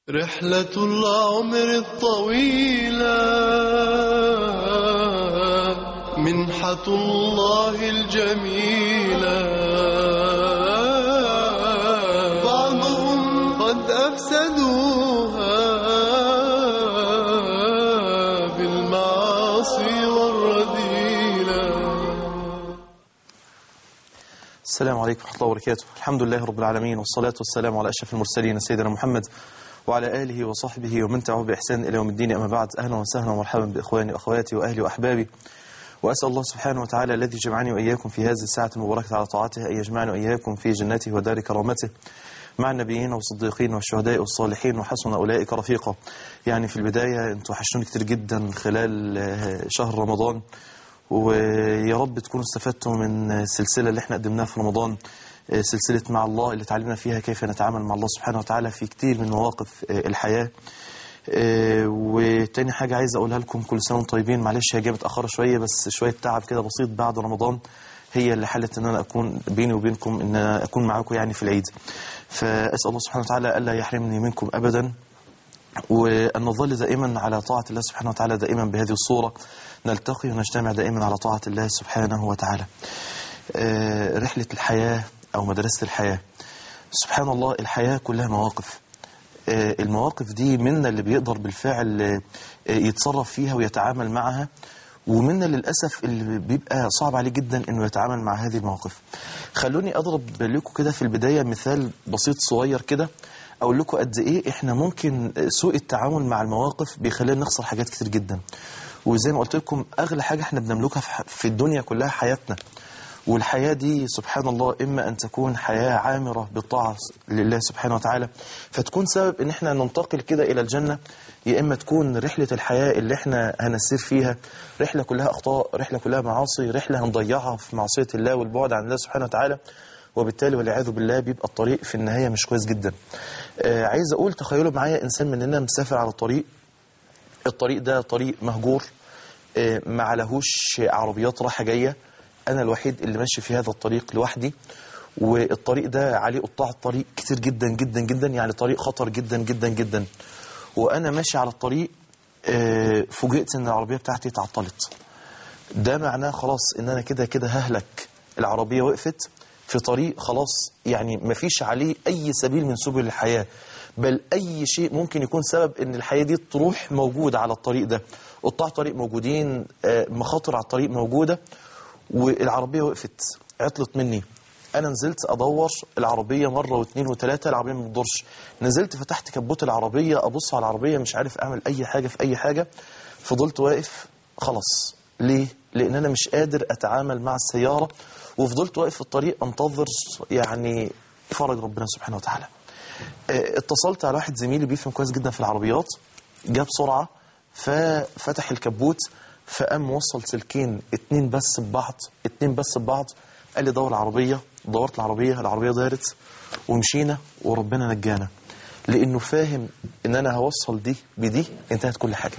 رحلة العمر الطويلة منحة الله الجميلة بعضهم قد أفسدوها بالمعاصي والرذيلة السلام عليكم ورحمة الله وبركاته الحمد لله رب العالمين والصلاة والسلام على أشرف المرسلين سيدنا محمد وعلى آله وصحبه ومن تبعه بإحسان إلى يوم الدين أما بعد أهلا وسهلا ومرحبا بإخواني وأخواتي وأهلي وأحبابي وأسأل الله سبحانه وتعالى الذي جمعني وإياكم في هذه الساعة المباركة على طاعته أن يجمعني وإياكم في جنته ودار كرامته مع النبيين والصديقين والشهداء والصالحين وحسن أولئك رفيقا يعني في البداية أنتوا وحشتوني كتير جدا خلال آه، شهر رمضان ويا رب تكونوا استفدتوا من السلسلة اللي احنا قدمناها في رمضان آه، سلسلة مع الله اللي تعلمنا فيها كيف نتعامل مع الله سبحانه وتعالى في كتير من مواقف آه، الحياة آه، وتاني حاجة عايز أقولها لكم كل سنة وانتم طيبين معلش هي جايه متأخرة شوية بس شوية تعب كده بسيط بعد رمضان هي اللي حلت ان انا اكون بيني وبينكم ان أنا اكون معاكم يعني في العيد فاسال الله سبحانه وتعالى الا يحرمني منكم ابدا وأن نظل دائما على طاعة الله سبحانه وتعالى دائما بهذه الصورة نلتقي ونجتمع دائما على طاعة الله سبحانه وتعالى آه، رحلة الحياة أو مدرسة الحياة سبحان الله الحياة كلها مواقف آه، المواقف دي منا اللي بيقدر بالفعل آه، يتصرف فيها ويتعامل معها ومنا للأسف اللي بيبقى صعب عليه جدا أنه يتعامل مع هذه المواقف خلوني أضرب لكم كده في البداية مثال بسيط صغير كده أقول لكم قد إيه إحنا ممكن سوء التعامل مع المواقف بيخلينا نخسر حاجات كتير جدا وزي ما قلت لكم أغلى حاجة إحنا بنملكها في ح- في الدنيا كلها حياتنا والحياة دي سبحان الله إما أن تكون حياة عامرة بالطاعة لله سبحانه وتعالى فتكون سبب إن إحنا ننتقل كده إلى الجنة يا إما تكون رحلة الحياة اللي إحنا هنسير فيها رحلة كلها أخطاء رحلة كلها معاصي رحلة هنضيعها في معصية الله والبعد عن الله سبحانه وتعالى وبالتالي والعياذ بالله بيبقى الطريق في النهاية مش كويس جدا آه عايز أقول تخيلوا معايا إنسان مننا مسافر على الطريق الطريق ده طريق مهجور آه، ما عليهوش عربيات رايحه جايه انا الوحيد اللي ماشي في هذا الطريق لوحدي والطريق ده عليه قطاع الطريق كتير جدا جدا جدا يعني طريق خطر جدا جدا جدا وانا ماشي على الطريق آه، فوجئت ان العربيه بتاعتي تعطلت ده معناه خلاص ان انا كده كده ههلك العربيه وقفت في طريق خلاص يعني مفيش عليه اي سبيل من سبل الحياه بل اي شيء ممكن يكون سبب ان الحياه دي تروح موجود على الطريق ده قطاع طريق موجودين آه، مخاطر على الطريق موجوده والعربيه وقفت عطلت مني انا نزلت ادور العربيه مره واثنين وثلاثه العربيه ما بتدورش نزلت فتحت كبوت العربيه ابص على العربيه مش عارف اعمل اي حاجه في اي حاجه فضلت واقف خلاص ليه لان انا مش قادر اتعامل مع السياره وفضلت واقف في الطريق انتظر يعني فرج ربنا سبحانه وتعالى آه، اتصلت على واحد زميلي بيفهم كويس جدا في العربيات جاب بسرعه ففتح الكبوت فقام موصل سلكين اتنين بس ببعض اتنين بس ببعض قال لي دور العربيه دورت العربيه العربيه دارت ومشينا وربنا نجانا لانه فاهم ان انا هوصل دي بدي انتهت كل حاجه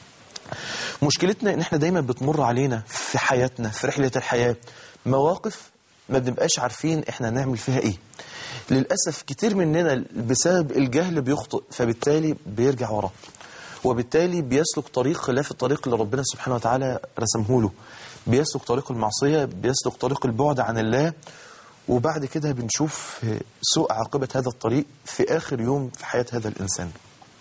مشكلتنا ان احنا دايما بتمر علينا في حياتنا في رحلة الحياة مواقف ما بنبقاش عارفين احنا نعمل فيها ايه للأسف كتير مننا بسبب الجهل بيخطئ فبالتالي بيرجع وراه وبالتالي بيسلك طريق خلاف الطريق اللي ربنا سبحانه وتعالى رسمه له بيسلك طريق المعصية بيسلك طريق البعد عن الله وبعد كده بنشوف سوء عاقبة هذا الطريق في آخر يوم في حياة هذا الإنسان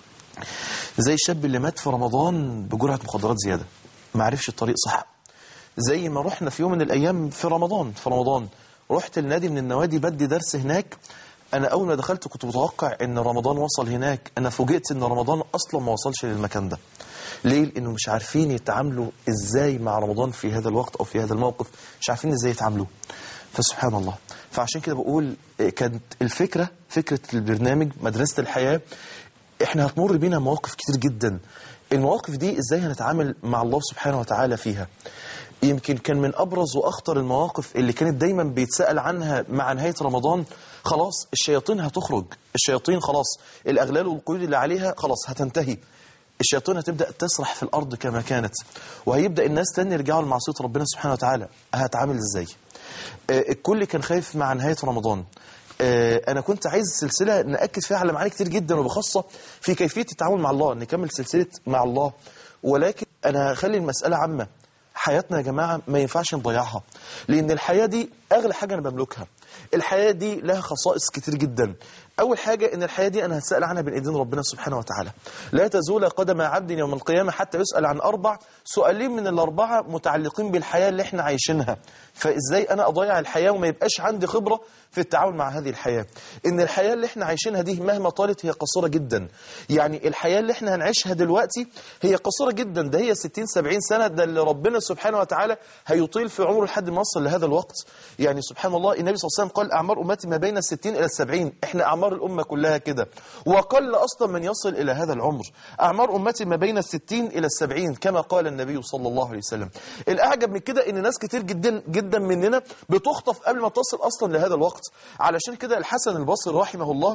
زي الشاب اللي مات في رمضان بجرعة مخدرات زيادة ما عرفش الطريق صح زي ما رحنا في يوم من الأيام في رمضان في رمضان رحت النادي من النوادي بدي درس هناك أنا أول ما دخلت كنت متوقع إن رمضان وصل هناك أنا فوجئت إن رمضان أصلا ما وصلش للمكان ده ليه؟ لأنه مش عارفين يتعاملوا إزاي مع رمضان في هذا الوقت أو في هذا الموقف مش عارفين إزاي يتعاملوا فسبحان الله فعشان كده بقول إيه، كانت الفكرة فكرة البرنامج مدرسة الحياة احنا هتمر بينا مواقف كتير جدا المواقف دي ازاي هنتعامل مع الله سبحانه وتعالى فيها يمكن كان من ابرز واخطر المواقف اللي كانت دايما بيتسال عنها مع نهايه رمضان خلاص الشياطين هتخرج الشياطين خلاص الاغلال والقيود اللي عليها خلاص هتنتهي الشياطين هتبدا تسرح في الارض كما كانت وهيبدا الناس تاني يرجعوا لمعصيه ربنا سبحانه وتعالى هتعامل ازاي آه، الكل كان خايف مع نهايه رمضان آه، انا كنت عايز سلسله ناكد فيها على معاني كتير جدا وبخاصه في كيفيه التعامل مع الله نكمل سلسله مع الله ولكن انا هخلي المساله عامه حياتنا يا جماعه ما ينفعش نضيعها لان الحياه دي اغلى حاجه انا بملكها الحياه دي لها خصائص كتير جدا اول حاجه ان الحياه دي انا هتسال عنها بين ايدين ربنا سبحانه وتعالى لا تزول قدم عبد يوم القيامه حتى يسال عن اربع سؤالين من الاربعه متعلقين بالحياه اللي احنا عايشينها فازاي انا اضيع الحياه وما يبقاش عندي خبره في التعامل مع هذه الحياه ان الحياه اللي احنا عايشينها دي مهما طالت هي قصيره جدا يعني الحياه اللي احنا هنعيشها دلوقتي هي قصيره جدا ده هي 60 70 سنه ده اللي ربنا سبحانه وتعالى هيطيل في عمره لحد ما يصل لهذا الوقت يعني سبحان الله النبي صلى الله عليه وسلم قال اعمار امتي ما بين الستين الى السبعين احنا اعمار الامه كلها كده وقل اصلا من يصل الى هذا العمر اعمار امتي ما بين الستين الى السبعين كما قال النبي صلى الله عليه وسلم الاعجب من كده ان ناس كتير جدا جدا مننا بتخطف قبل ما تصل اصلا لهذا الوقت علشان كده الحسن البصري رحمه الله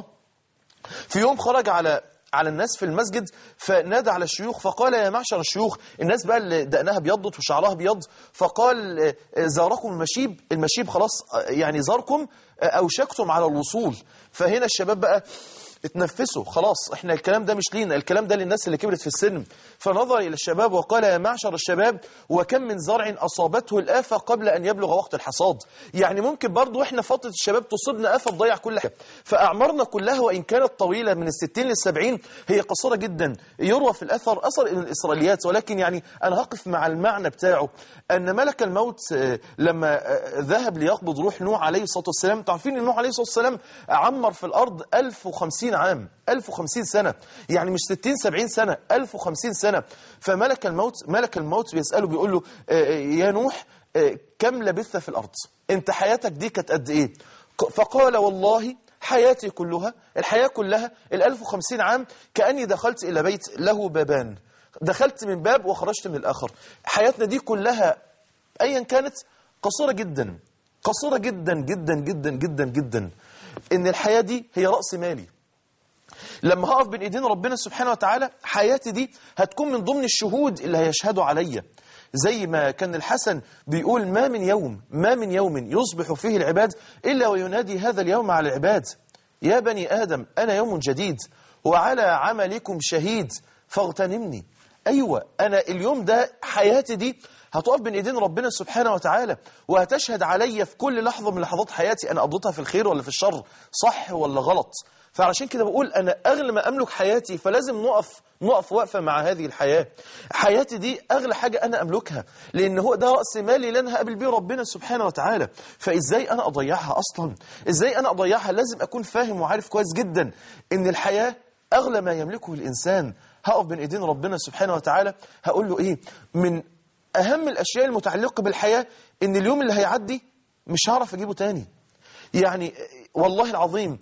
في يوم خرج على على الناس في المسجد فنادى على الشيوخ فقال يا معشر الشيوخ الناس بقى اللي دقنها بيضت وشعرها بيض فقال آه، آه، زاركم المشيب المشيب خلاص آه، يعني زاركم آه، أوشكتم على الوصول فهنا الشباب بقى اتنفسوا خلاص احنا الكلام ده مش لينا الكلام ده للناس اللي كبرت في السن فنظر إلى الشباب وقال يا معشر الشباب وكم من زرع أصابته الآفة قبل أن يبلغ وقت الحصاد يعني ممكن برضو احنا فترة الشباب تصيبنا آفة تضيع كل حاجة فأعمارنا كلها وإن كانت طويلة من الستين للسبعين هي قصيرة جدا يروى في الأثر أثر من الإسرائيليات ولكن يعني أنا هقف مع المعنى بتاعه أن ملك الموت آه، لما آه، ذهب ليقبض روح نوح عليه الصلاة والسلام تعرفين أن نوح عليه الصلاة والسلام عمر في الأرض 1050 عام 1050 سنة يعني مش 60 70 سنة 1050 سنة فملك الموت ملك الموت بيسأله بيقول له آه، آه، يا نوح آه، كم لبثت في الأرض انت حياتك دي كانت قد ايه ق- فقال والله حياتي كلها الحياة كلها ال 1050 عام كأني دخلت إلى بيت له بابان دخلت من باب وخرجت من الآخر حياتنا دي كلها أيا كانت قصيرة جدا قصيرة جدا جدا جدا جدا جدا إن الحياة دي هي رأس مالي لما هقف بين ايدين ربنا سبحانه وتعالى حياتي دي هتكون من ضمن الشهود اللي هيشهدوا عليا زي ما كان الحسن بيقول ما من يوم ما من يوم يصبح فيه العباد إلا وينادي هذا اليوم على العباد يا بني آدم أنا يوم جديد وعلى عملكم شهيد فاغتنمني أيوة أنا اليوم ده حياتي دي هتقف بين ايدين ربنا سبحانه وتعالى وهتشهد عليا في كل لحظة من لحظات حياتي أنا قضيتها في الخير ولا في الشر صح ولا غلط فعلشان كده بقول أنا أغلى ما أملك حياتي فلازم نقف نقف وقفة مع هذه الحياة حياتي دي أغلى حاجة أنا أملكها لأن هو ده رأس مالي اللي أنا هقابل بيه ربنا سبحانه وتعالى فإزاي أنا أضيعها أصلا إزاي أنا أضيعها لازم أكون فاهم وعارف كويس جدا إن الحياة أغلى ما يملكه الإنسان هقف بين إيدين ربنا سبحانه وتعالى هقول له إيه من أهم الأشياء المتعلقة بالحياة إن اليوم اللي هيعدي مش هعرف أجيبه تاني يعني والله العظيم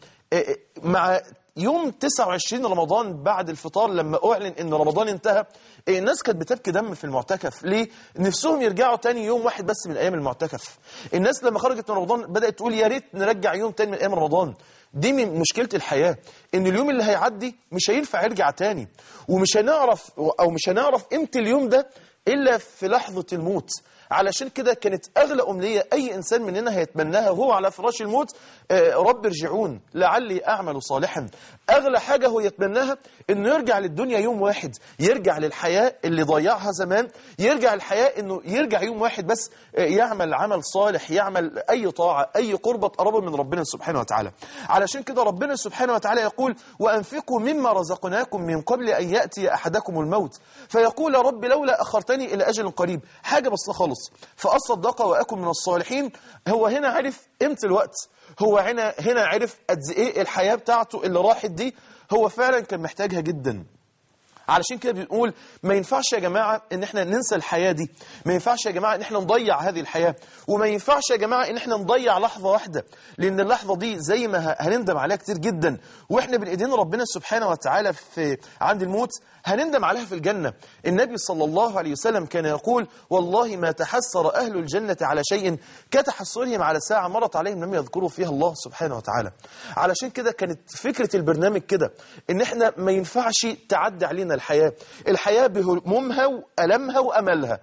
مع يوم 29 رمضان بعد الفطار لما أعلن إن رمضان انتهى الناس كانت بتبكي دم في المعتكف ليه؟ نفسهم يرجعوا تاني يوم واحد بس من أيام المعتكف الناس لما خرجت من رمضان بدأت تقول يا ريت نرجع يوم تاني من أيام رمضان دي من مشكلة الحياة إن اليوم اللي هيعدي مش هينفع يرجع تاني ومش هنعرف أو مش هنعرف قيمة اليوم ده إلا في لحظة الموت علشان كده كانت أغلى أمنية أي إنسان مننا هيتمناها وهو على فراش الموت آه، رب ارجعون لعلي أعمل صالحا أغلى حاجة هو يتمناها إنه يرجع للدنيا يوم واحد يرجع للحياة اللي ضيعها زمان يرجع الحياة إنه يرجع يوم واحد بس آه، يعمل عمل صالح يعمل أي طاعة أي قربة تقربه من ربنا سبحانه وتعالى علشان كده ربنا سبحانه وتعالى يقول وأنفقوا مما رزقناكم من قبل أن يأتي أحدكم الموت فيقول رب لولا أخرتني إلى أجل قريب حاجة بس خالص فأصدق وأكن من الصالحين هو هنا عرف قيمة الوقت هو هنا هنا عرف قد إيه الحياة بتاعته اللي راحت دي هو فعلا كان محتاجها جدا علشان كده بنقول ما ينفعش يا جماعة ان احنا ننسى الحياة دي ما ينفعش يا جماعة ان احنا نضيع هذه الحياة وما ينفعش يا جماعة ان احنا نضيع لحظة واحدة لان اللحظة دي زي ما ه- هنندم عليها كتير جدا واحنا بين ايدين ربنا سبحانه وتعالى في عند الموت هنندم عليها في الجنة النبي صلى الله عليه وسلم كان يقول والله ما تحسر أهل الجنة على شيء كتحسرهم على ساعة مرت عليهم لم يذكروا فيها الله سبحانه وتعالى علشان كده كانت فكرة البرنامج كده ان احنا ما ينفعش تعدي علينا الحياة الحياة بهمومها وألمها وأملها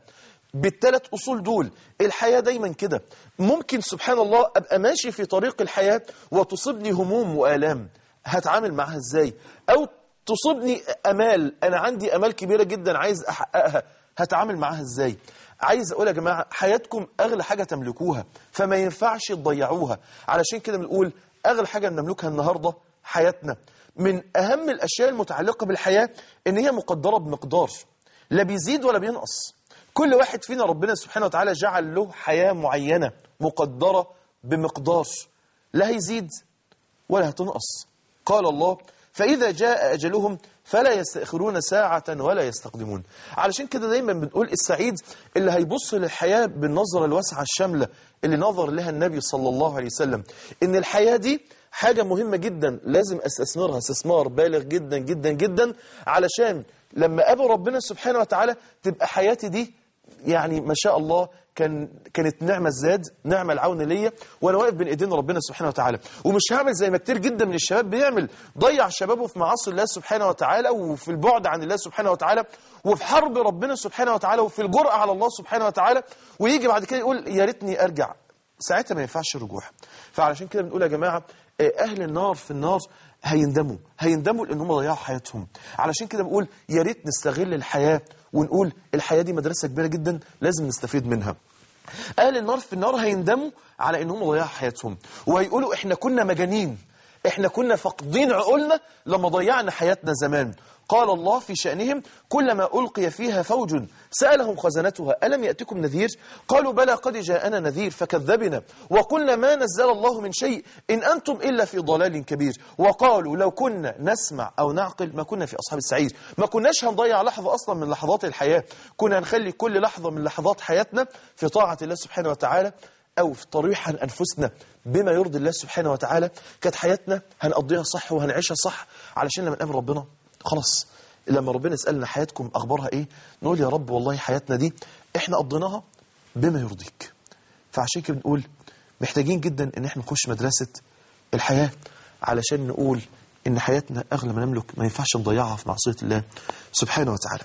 بالثلاث أصول دول الحياة دايما كده ممكن سبحان الله أبقى ماشي في طريق الحياة وتصيبني هموم وآلام هتعامل معها إزاي أو تصيبني أمال أنا عندي أمال كبيرة جدا عايز أحققها هتعامل معها إزاي عايز أقول يا جماعة حياتكم أغلى حاجة تملكوها فما ينفعش تضيعوها علشان كده بنقول أغلى حاجة نملكها النهاردة حياتنا من أهم الأشياء المتعلقة بالحياة إن هي مقدرة بمقدار لا بيزيد ولا بينقص كل واحد فينا ربنا سبحانه وتعالى جعل له حياة معينة مقدرة بمقدار لا هيزيد ولا هتنقص قال الله فإذا جاء أجلهم فلا يستأخرون ساعة ولا يستقدمون علشان كده دايما بنقول السعيد اللي هيبص للحياة بالنظرة الواسعة الشاملة اللي نظر لها النبي صلى الله عليه وسلم إن الحياة دي حاجة مهمة جدا لازم استثمرها استثمار بالغ جدا جدا جدا علشان لما قابل ربنا سبحانه وتعالى تبقى حياتي دي يعني ما شاء الله كان كانت نعمة الزاد نعمة العون ليا وانا واقف بين ايدين ربنا سبحانه وتعالى ومش هعمل زي ما كتير جدا من الشباب بيعمل ضيع شبابه في معاصي الله سبحانه وتعالى وفي البعد عن الله سبحانه وتعالى وفي حرب ربنا سبحانه وتعالى وفي الجرأة على الله سبحانه وتعالى ويجي بعد كده يقول يا ريتني ارجع ساعتها ما ينفعش الرجوع فعلشان كده بنقول يا جماعة آه، اهل النار في النار هيندموا هيندموا لان هم ضيعوا حياتهم علشان كده بقول يا ريت نستغل الحياة ونقول الحياة دي مدرسة كبيرة جدا لازم نستفيد منها اهل النار في النار هيندموا على ان هم ضيعوا حياتهم وهيقولوا احنا كنا مجانين احنا كنا فاقدين عقولنا لما ضيعنا حياتنا زمان قال الله في شأنهم كلما ألقي فيها فوج سألهم خزنتها ألم يأتكم نذير قالوا بلى قد جاءنا نذير فكذبنا وقلنا ما نزل الله من شيء إن أنتم إلا في ضلال كبير وقالوا لو كنا نسمع أو نعقل ما كنا في أصحاب السعير ما كناش هنضيع لحظة أصلا من لحظات الحياة كنا هنخلي كل لحظة من لحظات حياتنا في طاعة الله سبحانه وتعالى أو في طريح عن أنفسنا بما يرضي الله سبحانه وتعالى كانت حياتنا هنقضيها صح وهنعيشها صح علشان لما نقابل ربنا خلاص لما ربنا يسألنا حياتكم أخبارها إيه نقول يا رب والله حياتنا دي إحنا قضيناها بما يرضيك فعشان كده بنقول محتاجين جدا إن إحنا نخش مدرسة الحياة علشان نقول إن حياتنا أغلى ما نملك ما ينفعش نضيعها في معصية الله سبحانه وتعالى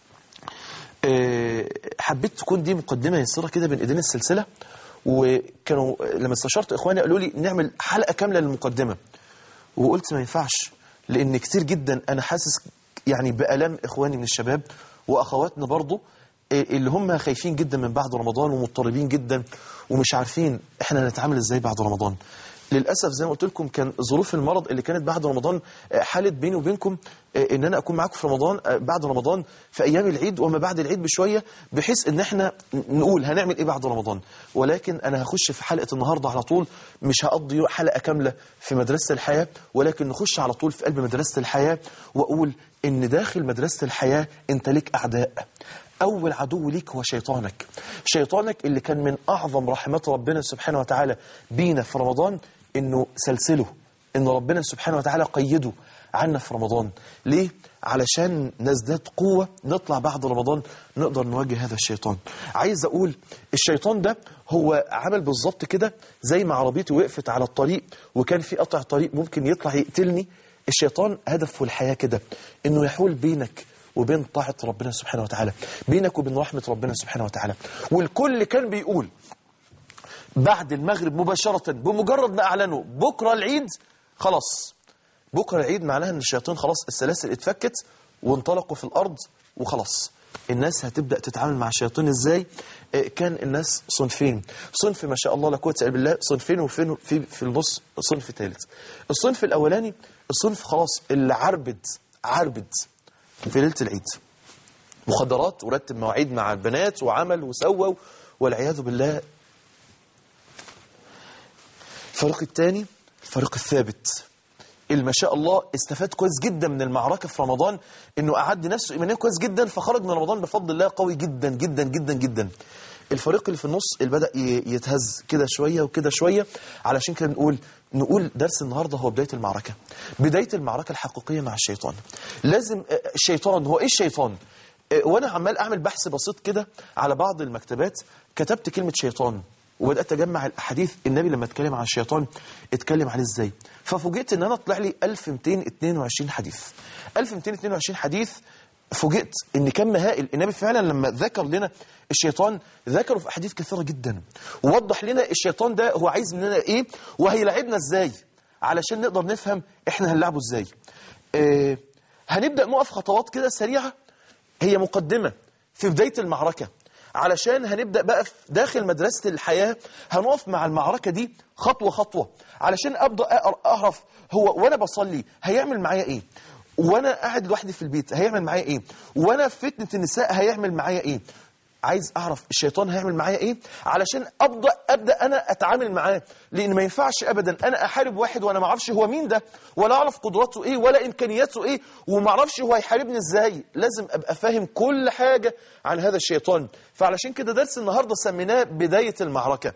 آه، حبيت تكون دي مقدمة يسيرة كده بين ايدين السلسلة وكانوا لما استشرت اخواني قالوا لي نعمل حلقة كاملة للمقدمة وقلت ما ينفعش لان كتير جدا انا حاسس يعني بألم اخواني من الشباب واخواتنا برضو آه، اللي هم خايفين جدا من بعد رمضان ومضطربين جدا ومش عارفين احنا نتعامل ازاي بعد رمضان للاسف زي ما قلت لكم كان ظروف المرض اللي كانت بعد رمضان آه، حالت بيني وبينكم آه، ان انا اكون معاكم في رمضان آه، بعد رمضان في ايام العيد وما بعد العيد بشويه بحيث ان احنا نقول هنعمل ايه بعد رمضان ولكن انا هخش في حلقه النهارده على طول مش هقضي حلقه كامله في مدرسه الحياه ولكن نخش على طول في قلب مدرسه الحياه واقول ان داخل مدرسه الحياه انت ليك اعداء أول عدو ليك هو شيطانك شيطانك اللي كان من أعظم رحمات ربنا سبحانه وتعالى بينا في رمضان إنه سلسله إن ربنا سبحانه وتعالى قيده عنا في رمضان ليه؟ علشان نزداد قوة نطلع بعد رمضان نقدر نواجه هذا الشيطان عايز أقول الشيطان ده هو عمل بالظبط كده زي ما عربيتي وقفت على الطريق وكان في قطع طريق ممكن يطلع يقتلني الشيطان هدفه الحياة كده إنه يحول بينك وبين طاعة ربنا سبحانه وتعالى بينك وبين رحمة ربنا سبحانه وتعالى والكل كان بيقول بعد المغرب مباشرة بمجرد ما أعلنوا بكرة العيد خلاص بكرة العيد معناها أن الشياطين خلاص السلاسل اتفكت وانطلقوا في الأرض وخلاص الناس هتبدأ تتعامل مع الشياطين ازاي آه، كان الناس صنفين صنف ما شاء الله لا قوه الا بالله صنفين وفين في في النص صنف ثالث الصنف الاولاني الصنف خلاص اللي عربد عربد في ليله العيد مخدرات ورتب مواعيد مع البنات وعمل وسوى والعياذ بالله الفريق الثاني الفريق الثابت اللي ما شاء الله استفاد كويس جدا من المعركة في رمضان انه اعد نفسه ايمانيا كويس جدا فخرج من رمضان بفضل الله قوي جدا جدا جدا جدا الفريق اللي في النص اللي بدأ ي- يتهز كده شوية وكده شوية علشان كده نقول نقول درس النهاردة هو بداية المعركة بداية المعركة الحقيقية مع الشيطان لازم آه، الشيطان هو ايه الشيطان آه، وانا عمال اعمل بحث بسيط كده على بعض المكتبات كتبت كلمة شيطان وبدات اجمع الاحاديث النبي لما اتكلم عن الشيطان اتكلم عليه ازاي ففوجئت ان انا طلع لي 1222 حديث 1222 حديث فوجئت ان كم هائل النبي فعلا لما ذكر لنا الشيطان ذكره في احاديث كثيره جدا ووضح لنا الشيطان ده هو عايز مننا ايه وهيلعبنا ازاي علشان نقدر نفهم احنا هنلعبه ازاي آه هنبدا نقف خطوات كده سريعه هي مقدمه في بدايه المعركه علشان هنبدا بقى في داخل مدرسه الحياه هنقف مع المعركه دي خطوه خطوه علشان ابدا أقر- اعرف هو وانا بصلي هيعمل معايا ايه وانا قاعد لوحدي في البيت هيعمل معايا ايه وانا في فتنه النساء هيعمل معايا ايه عايز اعرف الشيطان هيعمل معايا ايه علشان ابدا ابدا انا اتعامل معاه لان ما ينفعش ابدا انا احارب واحد وانا ما اعرفش هو مين ده ولا اعرف قدراته ايه ولا امكانياته ايه وما اعرفش هو هيحاربني ازاي لازم ابقى فاهم كل حاجه عن هذا الشيطان فعلشان كده درس النهارده سميناه بدايه المعركه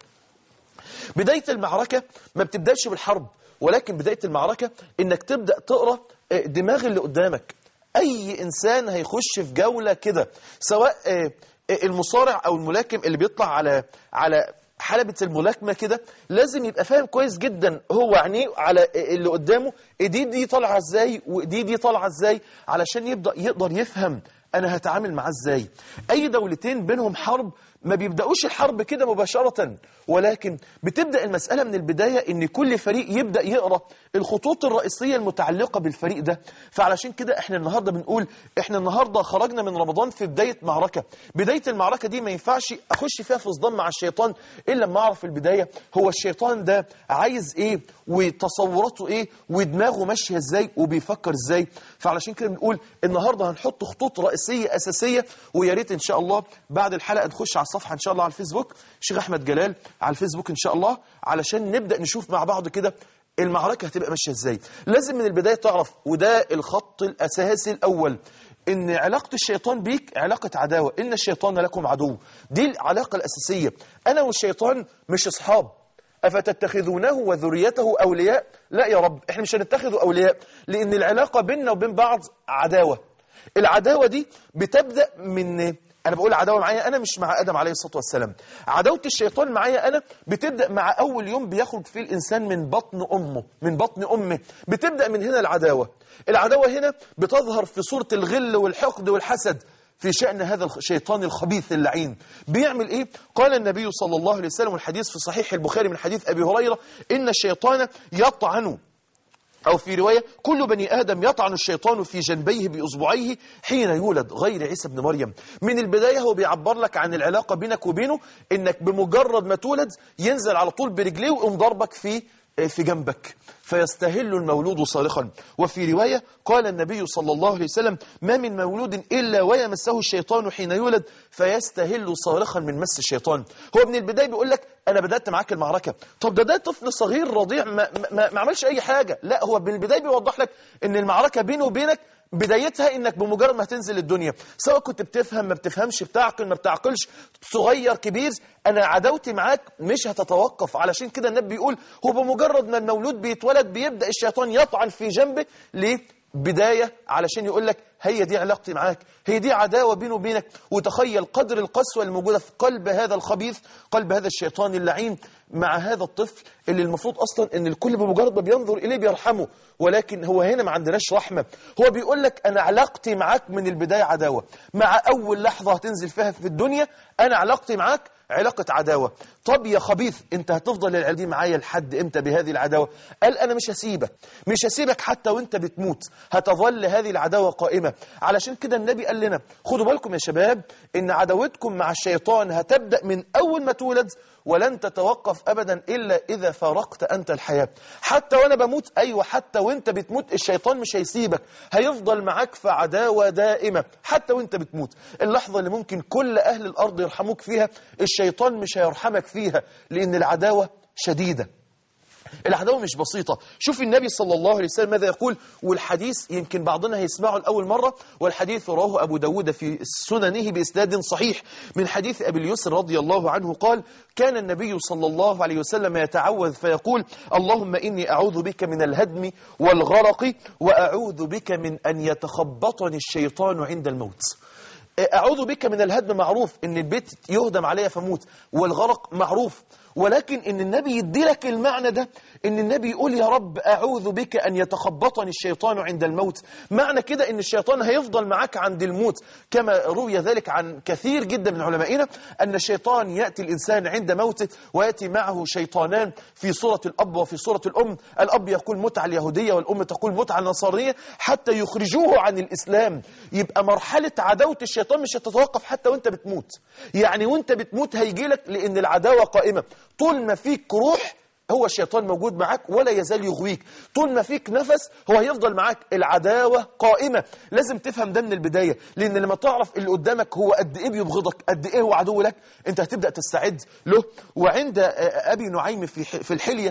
بداية المعركة ما بتبدأش بالحرب ولكن بداية المعركة انك تبدأ تقرأ آه، دماغ اللي قدامك اي انسان هيخش في جولة كده سواء آه، آه، المصارع او الملاكم اللي بيطلع على على حلبة الملاكمة كده لازم يبقى فاهم كويس جدا هو عينيه على آه، اللي قدامه ايديه دي طالعة ازاي وايديه دي طالعة ازاي علشان يبدأ يقدر يفهم انا هتعامل معاه ازاي اي دولتين بينهم حرب ما بيبداوش الحرب كده مباشره ولكن بتبدا المساله من البدايه ان كل فريق يبدا يقرا الخطوط الرئيسيه المتعلقه بالفريق ده فعلشان كده احنا النهارده بنقول احنا النهارده خرجنا من رمضان في بدايه معركه بدايه المعركه دي ما ينفعش اخش فيها في صدام مع الشيطان الا لما اعرف البدايه هو الشيطان ده عايز ايه وتصوراته ايه ودماغه ماشيه ازاي وبيفكر ازاي فعلشان كده بنقول النهارده هنحط خطوط رئيسيه اساسيه ويا ريت ان شاء الله بعد الحلقه نخش على الصفحه ان شاء الله على الفيسبوك شيخ احمد جلال على الفيسبوك ان شاء الله علشان نبدا نشوف مع بعض كده المعركه هتبقى ماشيه ازاي لازم من البدايه تعرف وده الخط الاساسي الاول ان علاقه الشيطان بيك علاقه عداوه ان الشيطان لكم عدو دي العلاقه الاساسيه انا والشيطان مش اصحاب أفتتخذونه وذريته أولياء لا يا رب احنا مش هنتخذه أولياء لأن العلاقة بيننا وبين بعض عداوة العداوة دي بتبدأ من أنا بقول عداوة معايا أنا مش مع آدم عليه الصلاة والسلام عداوة الشيطان معايا أنا بتبدأ مع أول يوم بيخرج فيه الإنسان من بطن أمه من بطن أمه بتبدأ من هنا العداوة العداوة هنا بتظهر في صورة الغل والحقد والحسد في شأن هذا الشيطان الخبيث اللعين بيعمل إيه؟ قال النبي صلى الله عليه وسلم الحديث في صحيح البخاري من حديث أبي هريرة إن الشيطان يطعن أو في رواية كل بني آدم يطعن الشيطان في جنبيه بإصبعيه حين يولد غير عيسى بن مريم من البداية هو بيعبر لك عن العلاقة بينك وبينه إنك بمجرد ما تولد ينزل على طول برجليه ويقوم ضربك في في جنبك فيستهل المولود صارخا وفي رواية قال النبي صلى الله عليه وسلم ما من مولود إلا ويمسه الشيطان حين يولد فيستهل صارخا من مس الشيطان هو من البداية بيقول لك أنا بدأت معاك المعركة طب ده ده طفل صغير رضيع ما, ما, ما عملش أي حاجة لا هو من البداية بيوضح لك إن المعركة بينه وبينك بدايتها انك بمجرد ما هتنزل الدنيا سواء كنت بتفهم ما بتفهمش بتعقل ما بتعقلش صغير كبير انا عداوتي معاك مش هتتوقف علشان كده النبي بيقول هو بمجرد ما المولود بيتولد بيبدا الشيطان يطعن في جنبه ليه بداية علشان يقول لك هي دي علاقتي معاك هي دي عداوة بينه وبينك وتخيل قدر القسوة الموجودة في قلب هذا الخبيث قلب هذا الشيطان اللعين مع هذا الطفل اللي المفروض أصلا أن الكل بمجرد ما بينظر إليه بيرحمه ولكن هو هنا ما عندناش رحمة هو بيقول لك أنا علاقتي معاك من البداية عداوة مع أول لحظة هتنزل فيها في الدنيا أنا علاقتي معاك علاقة عداوة طب يا خبيث انت هتفضل العلاقة دي معايا لحد امتى بهذه العداوة قال انا مش هسيبك مش هسيبك حتى وانت بتموت هتظل هذه العداوة قائمة علشان كده النبي قال لنا خدوا بالكم يا شباب ان عداوتكم مع الشيطان هتبدأ من اول ما تولد ولن تتوقف ابدا الا اذا فارقت انت الحياة حتى وانا بموت ايوه حتى وانت بتموت الشيطان مش هيسيبك هيفضل معاك في عداوة دائمة حتى وانت بتموت اللحظة اللي ممكن كل اهل الارض يرحموك فيها الشيطان مش هيرحمك فيها لان العداوة شديدة العداوة مش بسيطة شوف النبي صلى الله عليه وسلم ماذا يقول والحديث يمكن بعضنا هيسمعه لأول مرة والحديث رواه أبو داود في سننه بإسناد صحيح من حديث أبي اليسر رضي الله عنه قال كان النبي صلى الله عليه وسلم يتعوذ فيقول اللهم إني أعوذ بك من الهدم والغرق وأعوذ بك من أن يتخبطني الشيطان عند الموت أعوذ بك من الهدم معروف إن البيت يهدم عليا فموت والغرق معروف ولكن ان النبي يدي لك المعنى ده ان النبي يقول يا رب اعوذ بك ان يتخبطني الشيطان عند الموت معنى كده ان الشيطان هيفضل معاك عند الموت كما روي ذلك عن كثير جدا من علمائنا ان الشيطان ياتي الانسان عند موته وياتي معه شيطانان في صوره الاب وفي صوره الام الاب يقول متعه اليهوديه والام تقول متعه النصرانيه حتى يخرجوه عن الاسلام يبقى مرحله عداوه الشيطان مش هتتوقف حتى وانت بتموت يعني وانت بتموت هيجي لك لان العداوه قائمه طول ما فيك روح هو الشيطان موجود معاك ولا يزال يغويك طول ما فيك نفس هو هيفضل معاك العداوة قائمة لازم تفهم ده من البداية لأن لما تعرف اللي قدامك هو قد إيه بيبغضك قد إيه هو عدو لك أنت هتبدأ تستعد له وعند آه، أبي نعيم في ح- في الحلية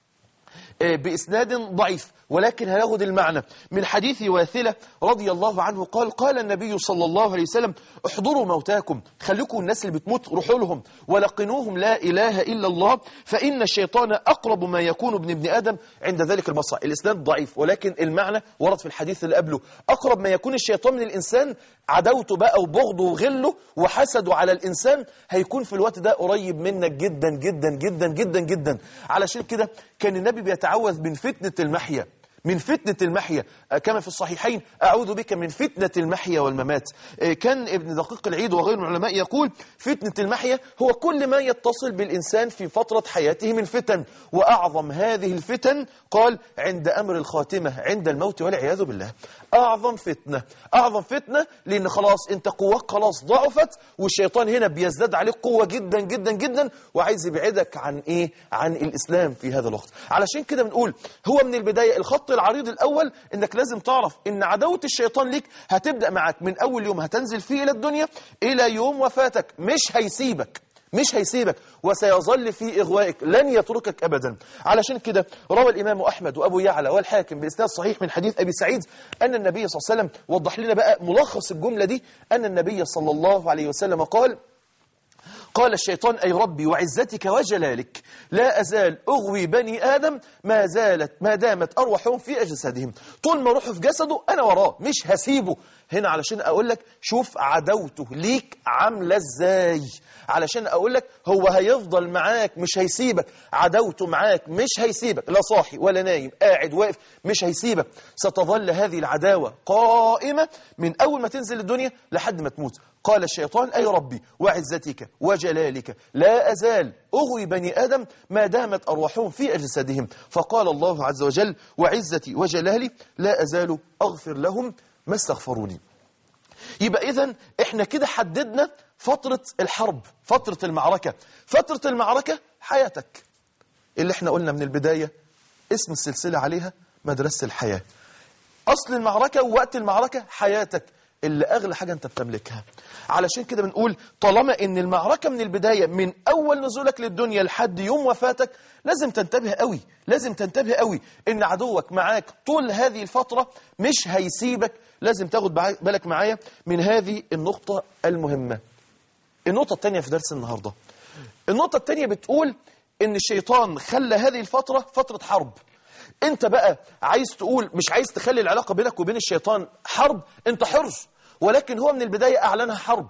آه، بإسناد ضعيف ولكن هياخد المعنى من حديث واثلة رضي الله عنه قال قال النبي صلى الله عليه وسلم احضروا موتاكم خليكم الناس اللي بتموت روحوا لهم ولقنوهم لا إله إلا الله فإن الشيطان أقرب ما يكون ابن ابن آدم عند ذلك المصرع الإسناد ضعيف ولكن المعنى ورد في الحديث اللي قبله أقرب ما يكون الشيطان من الإنسان عداوته بقى وبغضه وغله وحسده على الإنسان هيكون في الوقت ده قريب منك جدا جدا جدا جدا جدا علشان كده كان النبي بيتعوذ من فتنة المحيا من فتنة المحيا آه، كما في الصحيحين أعوذ بك من فتنة المحيا والممات آه، كان ابن دقيق العيد وغيره من العلماء يقول فتنة المحيا هو كل ما يتصل بالإنسان في فترة حياته من فتن وأعظم هذه الفتن قال عند أمر الخاتمة عند الموت والعياذ بالله أعظم فتنة أعظم فتنة لأن خلاص أنت قواك خلاص ضعفت والشيطان هنا بيزداد عليك قوة جدا جدا جدا وعايز يبعدك عن إيه عن الإسلام في هذا الوقت علشان كده بنقول هو من البداية الخط العريض الأول إنك لازم تعرف إن عداوة الشيطان ليك هتبدأ معك من أول يوم هتنزل فيه إلى الدنيا إلى يوم وفاتك مش هيسيبك مش هيسيبك وسيظل في إغوائك لن يتركك أبدا علشان كده روى الإمام أحمد وأبو يعلى والحاكم بإسناد صحيح من حديث أبي سعيد أن النبي صلى الله عليه وسلم وضح لنا بقى ملخص الجملة دي أن النبي صلى الله عليه وسلم قال قال الشيطان أي ربي وعزتك وجلالك لا أزال أغوي بني آدم ما زالت ما دامت أرواحهم في أجسادهم طول ما روحه في جسده أنا وراه مش هسيبه هنا علشان أقول لك شوف عداوته ليك عاملة إزاي علشان أقول لك هو هيفضل معاك مش هيسيبك عداوته معاك مش هيسيبك لا صاحي ولا نايم قاعد واقف مش هيسيبك ستظل هذه العداوة قائمة من أول ما تنزل الدنيا لحد ما تموت قال الشيطان أي ربي وعزتك وجلالك لا أزال أغوي بني آدم ما دامت أرواحهم في أجسادهم فقال الله عز وجل وعزتي وجلالي لا أزال أغفر لهم ما استغفروني يبقى إذن إحنا كده حددنا فترة الحرب فترة المعركة فترة المعركة حياتك اللي احنا قلنا من البداية اسم السلسلة عليها مدرسة الحياة أصل المعركة ووقت المعركة حياتك اللي أغلى حاجة أنت بتملكها علشان كده بنقول طالما إن المعركة من البداية من أول نزولك للدنيا لحد يوم وفاتك لازم تنتبه قوي لازم تنتبه قوي إن عدوك معاك طول هذه الفترة مش هيسيبك لازم تاخد بع- بالك معايا من هذه النقطة المهمة النقطة الثانية في درس النهاردة النقطة الثانية بتقول إن الشيطان خلى هذه الفترة فترة حرب انت بقى عايز تقول مش عايز تخلي العلاقة بينك وبين الشيطان حرب انت حر ولكن هو من البداية اعلنها حرب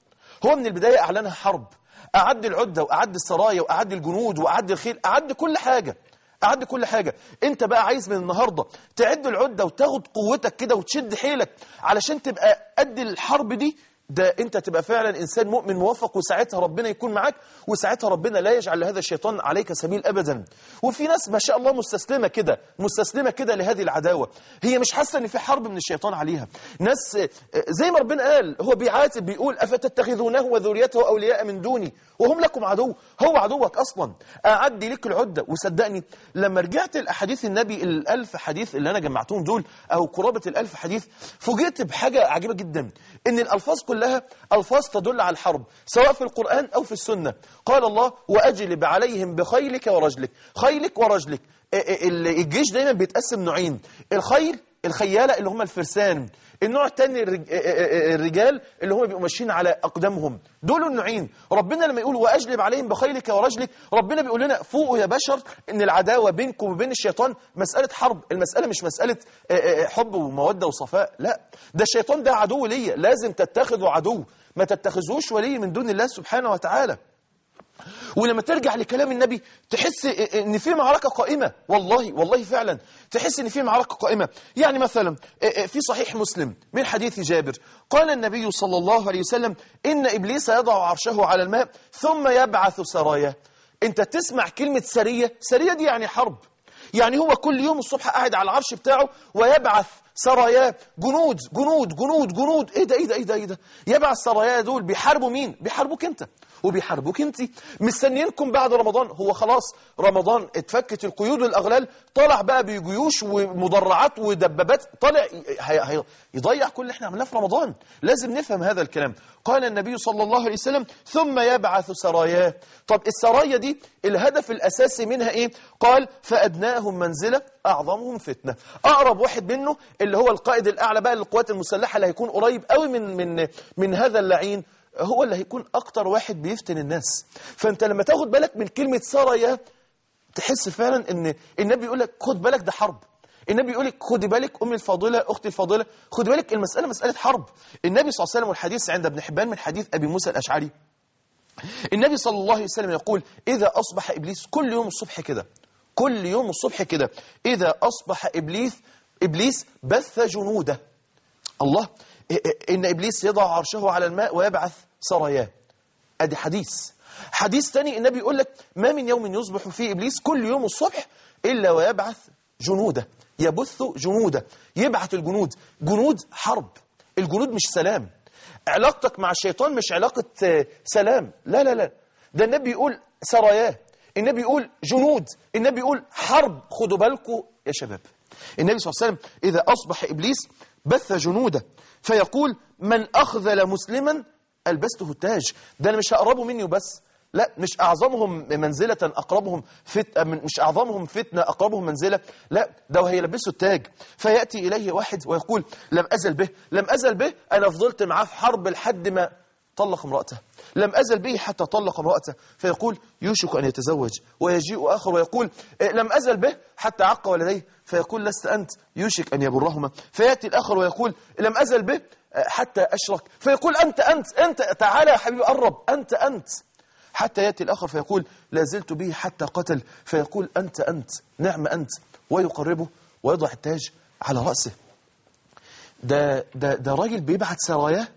هو من البداية اعلنها حرب اعد العدة واعد السرايا واعد الجنود واعد الخيل اعد كل حاجة اعد كل حاجة انت بقى عايز من النهاردة تعد العدة وتاخد قوتك كده وتشد حيلك علشان تبقى قد الحرب دي ده انت تبقى فعلا انسان مؤمن موفق وساعتها ربنا يكون معاك وساعتها ربنا لا يجعل لهذا الشيطان عليك سبيل ابدا وفي ناس ما شاء الله مستسلمه كده مستسلمه كده لهذه العداوه هي مش حاسه ان في حرب من الشيطان عليها ناس آه، زي ما ربنا قال هو بيعاتب بيقول افتتخذونه وذريته اولياء من دوني وهم لكم عدو هو عدوك اصلا اعد لك العده وصدقني لما رجعت الاحاديث النبي الالف حديث اللي انا جمعتهم دول او قرابه الالف حديث فوجئت بحاجه عجيبه جدا ان الالفاظ كلها الفاظ تدل على الحرب سواء في القران او في السنه قال الله واجلب عليهم بخيلك ورجلك خيلك ورجلك ا- ا- ال- الجيش دايما بيتقسم نوعين الخيل الخياله اللي هم الفرسان النوع الثاني الرج- الرجال اللي هم بيبقوا ماشيين على اقدامهم دول النوعين ربنا لما يقول واجلب عليهم بخيلك ورجلك ربنا بيقول لنا فوقوا يا بشر ان العداوه بينكم وبين الشيطان مساله حرب المساله مش مساله آه، آه، حب وموده وصفاء لا ده الشيطان ده عدو ليا لازم تتخذوا عدو ما تتخذوش ولي من دون الله سبحانه وتعالى ولما ترجع لكلام النبي تحس ان في معركة قائمة والله والله فعلا تحس ان في معركة قائمة يعني مثلا في صحيح مسلم من حديث جابر قال النبي صلى الله عليه وسلم إن إبليس يضع عرشه على الماء ثم يبعث سرايا انت تسمع كلمة سرية سرية دي يعني حرب يعني هو كل يوم الصبح قاعد على العرش بتاعه ويبعث سرايا جنود جنود جنود جنود ايه ده ايه ده ايه ده ايه ده يبعث سرايا دول بيحاربوا مين بيحاربوك انت وبيحاربوك انت مستنيينكم بعد رمضان هو خلاص رمضان اتفكت القيود والاغلال طلع بقى بجيوش ومدرعات ودبابات طالع هي هي يضيع كل اللي احنا عملناه في رمضان لازم نفهم هذا الكلام قال النبي صلى الله عليه وسلم ثم يبعث سراياه طب السرايا دي الهدف الاساسي منها ايه قال فادناهم منزله اعظمهم فتنه اقرب واحد منه اللي هو القائد الاعلى بقى للقوات المسلحه اللي هيكون قريب قوي من من من هذا اللعين هو اللي هيكون اكتر واحد بيفتن الناس فانت لما تاخد بالك من كلمه سرايا تحس فعلا ان النبي يقول لك خد بالك ده حرب النبي يقول لك خدي بالك امي الفاضله اختي الفاضله خدي بالك المساله مساله حرب النبي صلى الله عليه وسلم والحديث عند ابن حبان من حديث ابي موسى الاشعري النبي صلى الله عليه وسلم يقول اذا اصبح ابليس كل يوم الصبح كده كل يوم الصبح كده اذا اصبح ابليس ابليس بث جنوده الله ان ابليس يضع عرشه على الماء ويبعث سراياه ادي حديث حديث تاني النبي يقول لك ما من يوم يصبح فيه ابليس كل يوم الصبح الا ويبعث جنوده يبث جنوده يبعث الجنود جنود حرب الجنود مش سلام علاقتك مع الشيطان مش علاقة سلام لا لا لا ده النبي يقول سراياه النبي يقول جنود النبي يقول حرب خدوا بالكم يا شباب النبي صلى الله عليه وسلم إذا أصبح إبليس بث جنوده فيقول من أخذل مسلما ألبسته التاج ده أنا مش هقربه مني وبس لا مش أعظمهم منزلة أقربهم فت... مش أعظمهم فتنة أقربهم منزلة لا ده هيلبسه التاج فيأتي إليه واحد ويقول لم أزل به لم أزل به أنا فضلت معاه في حرب لحد ما طلق امرأته لم أزل به حتى طلق امرأته فيقول يوشك أن يتزوج ويجيء آخر ويقول لم أزل به حتى عق ولديه فيقول لست أنت يوشك أن يبرهما فيأتي الآخر ويقول لم أزل به حتى أشرك فيقول أنت أنت أنت تعالى يا حبيبي قرب أنت أنت حتى يأتي الآخر فيقول لا زلت به حتى قتل فيقول أنت أنت نعم أنت ويقربه ويضع التاج على رأسه ده, ده, ده راجل بيبعت سراياه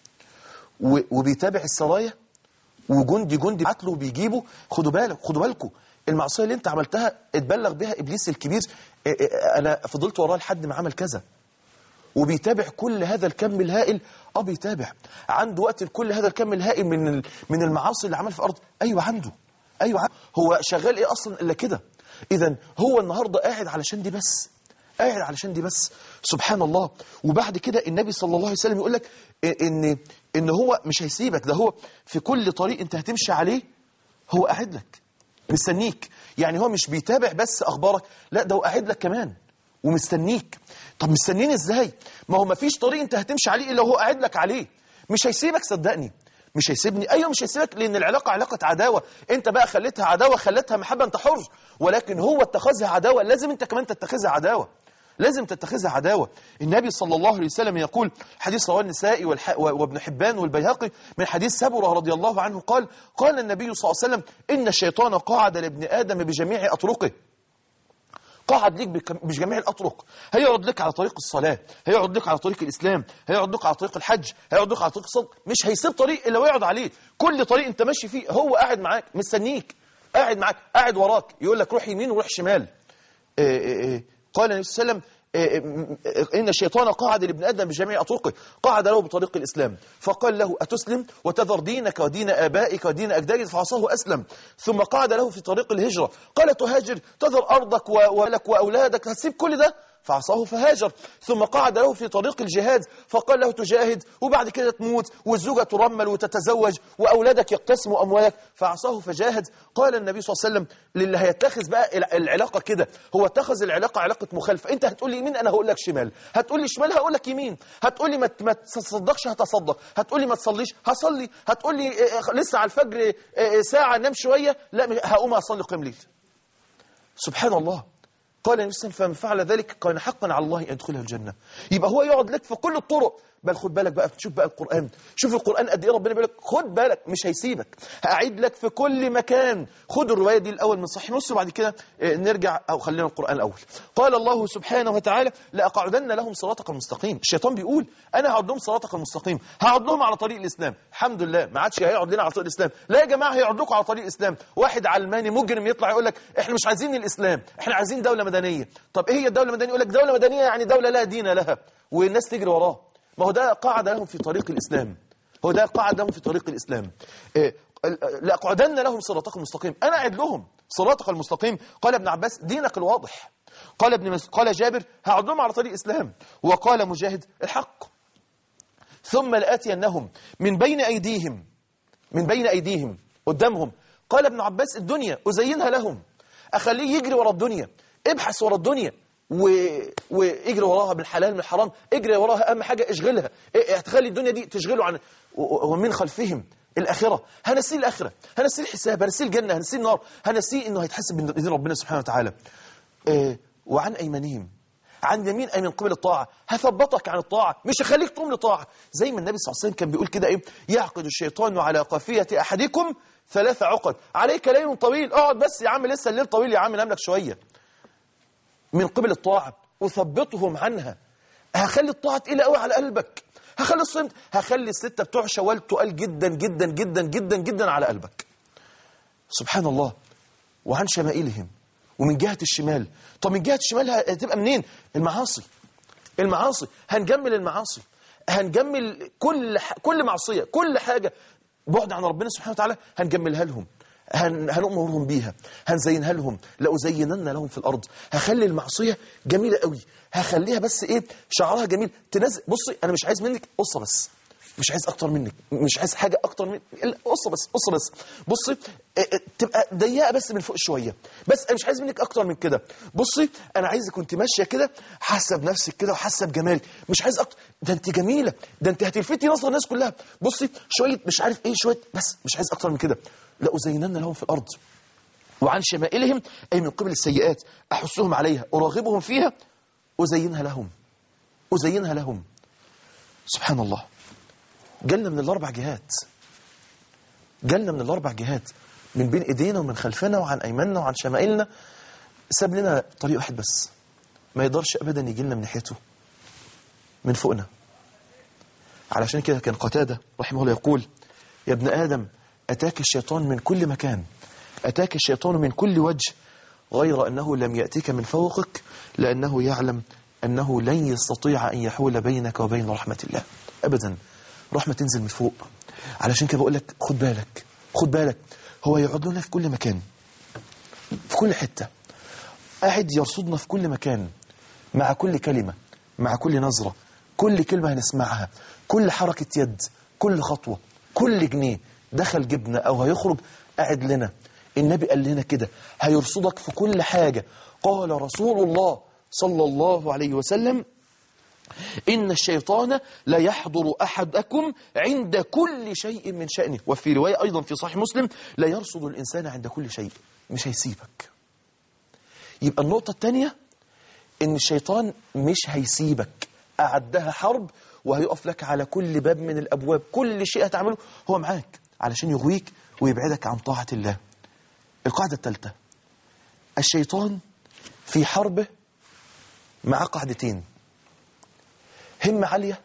وبيتابع السرايا وجندي جندي بعت له بيجيبه خدوا بالك خدوا بالكم المعصيه اللي انت عملتها اتبلغ بها ابليس الكبير انا فضلت وراه لحد ما عمل كذا وبيتابع كل هذا الكم الهائل اه بيتابع عنده وقت لكل هذا الكم الهائل من من المعاصي اللي عمل في الارض ايوه عنده ايوه عنده. هو شغال ايه اصلا الا كده اذا هو النهارده قاعد علشان دي بس قاعد علشان دي بس سبحان الله وبعد كده النبي صلى الله عليه وسلم يقول لك ان ان هو مش هيسيبك ده هو في كل طريق انت هتمشي عليه هو قاعد لك مستنيك يعني هو مش بيتابع بس اخبارك لا ده هو قاعد لك كمان ومستنيك طب مستنيني ازاي ما هو ما فيش طريق انت هتمشي عليه الا هو قاعد لك عليه مش هيسيبك صدقني مش هيسيبني ايوه مش هيسيبك لان العلاقه علاقه عداوه انت بقى خليتها عداوه خليتها محبه انت حر ولكن هو اتخذها عداوه لازم انت كمان تتخذها عداوه لازم تتخذها عداوة النبي صلى الله عليه وسلم يقول حديث رواه النسائي والح... وابن حبان والبيهقي من حديث سبرة رضي الله عنه قال قال النبي صلى الله عليه وسلم إن الشيطان قاعد لابن آدم بجميع أطرقه قاعد ليك بجميع الأطرق هيقعد لك على طريق الصلاة هيقعد لك على طريق الإسلام هيقعد لك على طريق الحج هيقعد لك على طريق الصدق مش هيسيب طريق إلا ويقعد عليه كل طريق أنت ماشي فيه هو قاعد معاك مستنيك قاعد معاك قاعد وراك يقول لك روح يمين وروح شمال إيه إيه إيه قال النبي صلى الله عليه وسلم إن الشيطان قاعد لابن آدم بجميع أطرقه قاعد له بطريق الإسلام فقال له أتسلم وتذر دينك ودين آبائك ودين أجدادك فعصاه أسلم ثم قاعد له في طريق الهجرة قال تهاجر تذر أرضك وولك وأولادك هتسيب كل ده فعصاه فهاجر ثم قعد له في طريق الجهاد فقال له تجاهد وبعد كده تموت والزوجة ترمل وتتزوج وأولادك يقتسموا أموالك فعصاه فجاهد قال النبي صلى الله عليه وسلم للي هيتخذ بقى العلاقة كده هو اتخذ العلاقة علاقة مخالفة انت هتقول لي يمين انا هقول لك شمال هتقول لي شمال هقول لك يمين هتقول لي ما ما تصدقش هتصدق هتقول لي ما تصليش هصلي هتقول لي لسه على الفجر ساعة نام شوية لا هقوم اصلي قيام ليل سبحان الله قال النبي صلى الله عليه وسلم فمن فعل ذلك كان حقا على الله ان يدخله الجنه يبقى هو يقعد لك في كل الطرق بل خد بالك بقى شوف بقى القرآن شوف القرآن قد ايه ربنا بيقول لك خد بالك مش هيسيبك هأعيد لك في كل مكان خد الرواية دي الأول من صحيح مسلم وبعد كده آه، نرجع أو خلينا القرآن الأول قال الله سبحانه وتعالى لأقعدن لهم صراطك المستقيم الشيطان بيقول أنا هقعد لهم صراطك المستقيم هقعد لهم على طريق الإسلام الحمد لله ما عادش هيقعد لنا على طريق الإسلام لا يا جماعة هيقعد لكم على طريق الإسلام واحد علماني مجرم يطلع يقول لك احنا مش عايزين الإسلام احنا عايزين دولة مدنية طب ايه هي الدولة المدنية يقول لك دولة مدنية يعني دولة لا دين لها والناس تجري وراه ما هو ده قاعدة لهم في طريق الإسلام هو ده قاعدة لهم في طريق الإسلام إيه، لأقعدن لهم صراطك المستقيم أنا أعد لهم صراطك المستقيم قال ابن عباس دينك الواضح قال ابن مس... قال جابر هقعد لهم على طريق الإسلام وقال مجاهد الحق ثم لآتينهم من بين أيديهم من بين أيديهم قدامهم قال ابن عباس الدنيا أزينها لهم أخليه يجري ورا الدنيا ابحث ورا الدنيا و... واجري وراها بالحلال من الحرام اجري وراها أهم حاجة اشغلها إيه، هتخلي الدنيا دي تشغله عن و- ومن خلفهم الآخرة هنسيه الآخرة هنسيه الحساب هنسيه الجنة هنسيه النار هنسيه إنه هيتحسب من إذن ربنا سبحانه وتعالى إيه، وعن أيمانهم عن يمين أي من قبل الطاعة هثبطك عن الطاعة مش هخليك تقوم لطاعة زي ما النبي صلى الله عليه وسلم كان بيقول كده إيه يعقد الشيطان على قافية أحدكم ثلاث عقد عليك ليل طويل اقعد بس يا عم لسه الليل طويل يا عم نام لك شوية من قبل الطاعة أثبطهم عنها هخلي الطاعة تقيلة قوي على قلبك هخلي الصمت هخلي الستة بتوع شوال تقال جدا جدا جدا جدا جدا على قلبك سبحان الله وعن شمائلهم ومن جهة الشمال طب من جهة الشمال هتبقى منين المعاصي المعاصي هنجمل المعاصي هنجمل كل ح... كل معصية كل حاجة بعد عن ربنا سبحانه وتعالى هنجملها لهم هن... هنأمرهم بيها هنزينها لهم لأزينن لهم في الأرض هخلي المعصية جميلة قوي هخليها بس إيه شعرها جميل تنزل بصي أنا مش عايز منك قصة بس مش عايز اكتر منك مش عايز حاجه اكتر من لا، قصه بس قصه بس بصي اه، اه، تبقى ضيقه بس من فوق شويه بس انا مش عايز منك اكتر من كده بصي انا عايزك كنت ماشيه كده حاسه بنفسك كده وحاسه بجمال مش عايز اكتر ده انت جميله ده انت هتلفتي نظر الناس كلها بصي شويه مش عارف ايه شويه بس مش عايز اكتر من كده لا ازينن لهم في الارض وعن شمائلهم أي من قبل السيئات أحسهم عليها أراغبهم فيها أزينها لهم أزينها لهم سبحان الله جالنا من الأربع جهات جالنا من الأربع جهات من بين إيدينا ومن خلفنا وعن أيماننا وعن شمائلنا ساب لنا طريق واحد بس ما يقدرش أبدا يجي لنا من ناحيته من فوقنا علشان كده كان قتادة رحمه الله يقول يا ابن آدم أتاك الشيطان من كل مكان أتاك الشيطان من كل وجه غير أنه لم يأتيك من فوقك لأنه يعلم أنه لن يستطيع أن يحول بينك وبين رحمة الله أبدا رحمة تنزل من فوق علشان كده بقول لك خد بالك خد بالك هو يقعد لنا في كل مكان في كل حتة قاعد يرصدنا في كل مكان مع كل كلمة مع كل نظرة كل كلمة هنسمعها كل حركة يد كل خطوة كل جنيه دخل جبنا أو هيخرج قاعد لنا النبي قال لنا كده هيرصدك في كل حاجة قال رسول الله صلى الله عليه وسلم إن الشيطان لا يحضر أحدكم عند كل شيء من شأنه وفي رواية أيضا في صحيح مسلم لا يرصد الإنسان عند كل شيء مش هيسيبك يبقى النقطة الثانية إن الشيطان مش هيسيبك أعدها حرب وهيقف لك على كل باب من الأبواب كل شيء هتعمله هو معاك علشان يغويك ويبعدك عن طاعة الله القاعدة الثالثة الشيطان في حربه مع قاعدتين همة عالية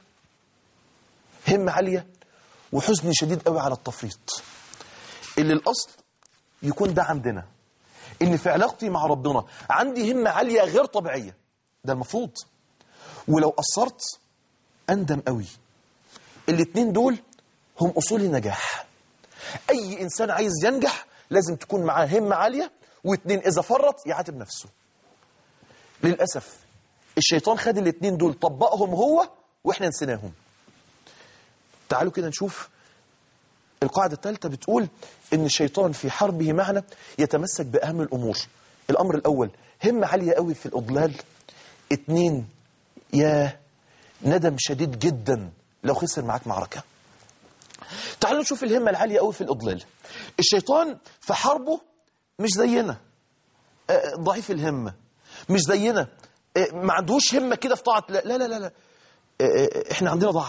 همة عالية وحزن شديد قوي على التفريط اللي الأصل يكون ده عندنا إن في علاقتي مع ربنا عندي همة عالية غير طبيعية ده المفروض ولو قصرت أندم قوي الاتنين دول هم أصول النجاح أي إنسان عايز ينجح لازم تكون معاه همة عالية واتنين إذا فرط يعاتب نفسه للأسف الشيطان خد الاتنين دول طبقهم هو واحنا نسيناهم تعالوا كده نشوف القاعدة الثالثة بتقول ان الشيطان في حربه معنا يتمسك بأهم الأمور الأمر الأول همة عالية قوي في الإضلال اتنين يا ندم شديد جدا لو خسر معاك معركة تعالوا نشوف الهمة العالية قوي في الإضلال الشيطان في حربه مش زينا آه، ضعيف الهمة مش زينا آه، ما عندهوش همة كده في طاعة لا لا لا لا, لا. آه، آه، احنا عندنا ضعف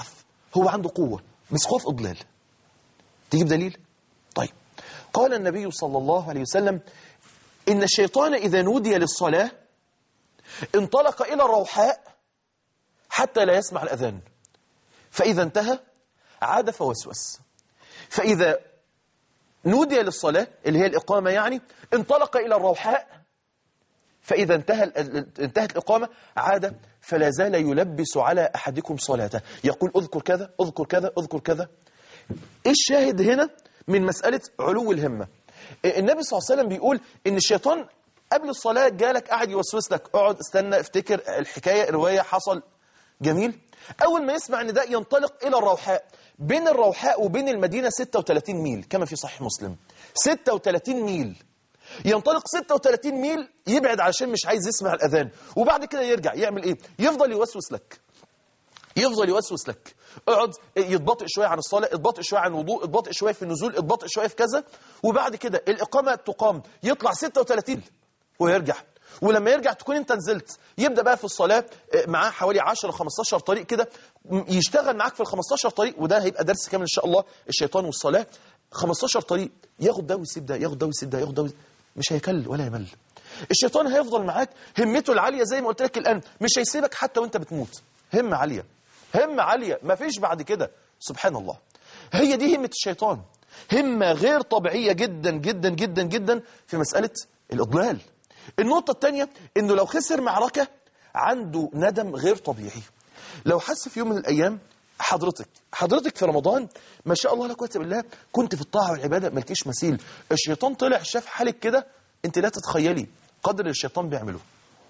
هو عنده قوة بس خوف إضلال تجيب دليل طيب قال النبي صلى الله عليه وسلم إن الشيطان إذا نودي للصلاة انطلق إلى الروحاء حتى لا يسمع الأذان فإذا انتهى عاد فوسوس فإذا نودي للصلاة اللي هي الإقامة يعني انطلق إلى الروحاء فإذا انتهى انتهت الإقامة عاد فلا زال يلبس على أحدكم صلاته يقول اذكر كذا اذكر كذا اذكر كذا إيه الشاهد هنا من مسألة علو الهمة النبي صلى الله عليه وسلم بيقول إن الشيطان قبل الصلاة جالك قاعد يوسوس لك اقعد استنى افتكر الحكاية رواية حصل جميل أول ما يسمع ان ده ينطلق إلى الروحاء بين الروحاء وبين المدينة 36 ميل كما في صحيح مسلم 36 ميل ينطلق 36 ميل يبعد علشان مش عايز يسمع الأذان وبعد كده يرجع يعمل إيه يفضل يوسوس لك يفضل يوسوس لك اقعد يتبطئ شوية عن الصلاة يتبطئ شوية عن الوضوء يتبطئ شوية في النزول يتبطئ شوية في كذا وبعد كده الإقامة تقام يطلع 36 ويرجع ولما يرجع تكون انت نزلت يبدا بقى في الصلاه معاه حوالي 10 15 طريق كده يشتغل معاك في ال 15 طريق وده هيبقى درس كامل ان شاء الله الشيطان والصلاه 15 طريق ياخد ده ويسيب ده ياخد ده ويسيب ده ياخد ده ويسيب مش هيكل ولا يمل الشيطان هيفضل معاك همته العاليه زي ما قلت لك الان مش هيسيبك حتى وانت بتموت همه عاليه همه عاليه مفيش بعد كده سبحان الله هي دي همه الشيطان همه غير طبيعيه جدا جدا جدا جدا في مساله الاضلال النقطة الثانية انه لو خسر معركة عنده ندم غير طبيعي لو حس في يوم من الايام حضرتك حضرتك في رمضان ما شاء الله لا قوه الا بالله كنت في الطاعه والعباده مالكيش مثيل الشيطان طلع شاف حالك كده انت لا تتخيلي قدر اللي الشيطان بيعمله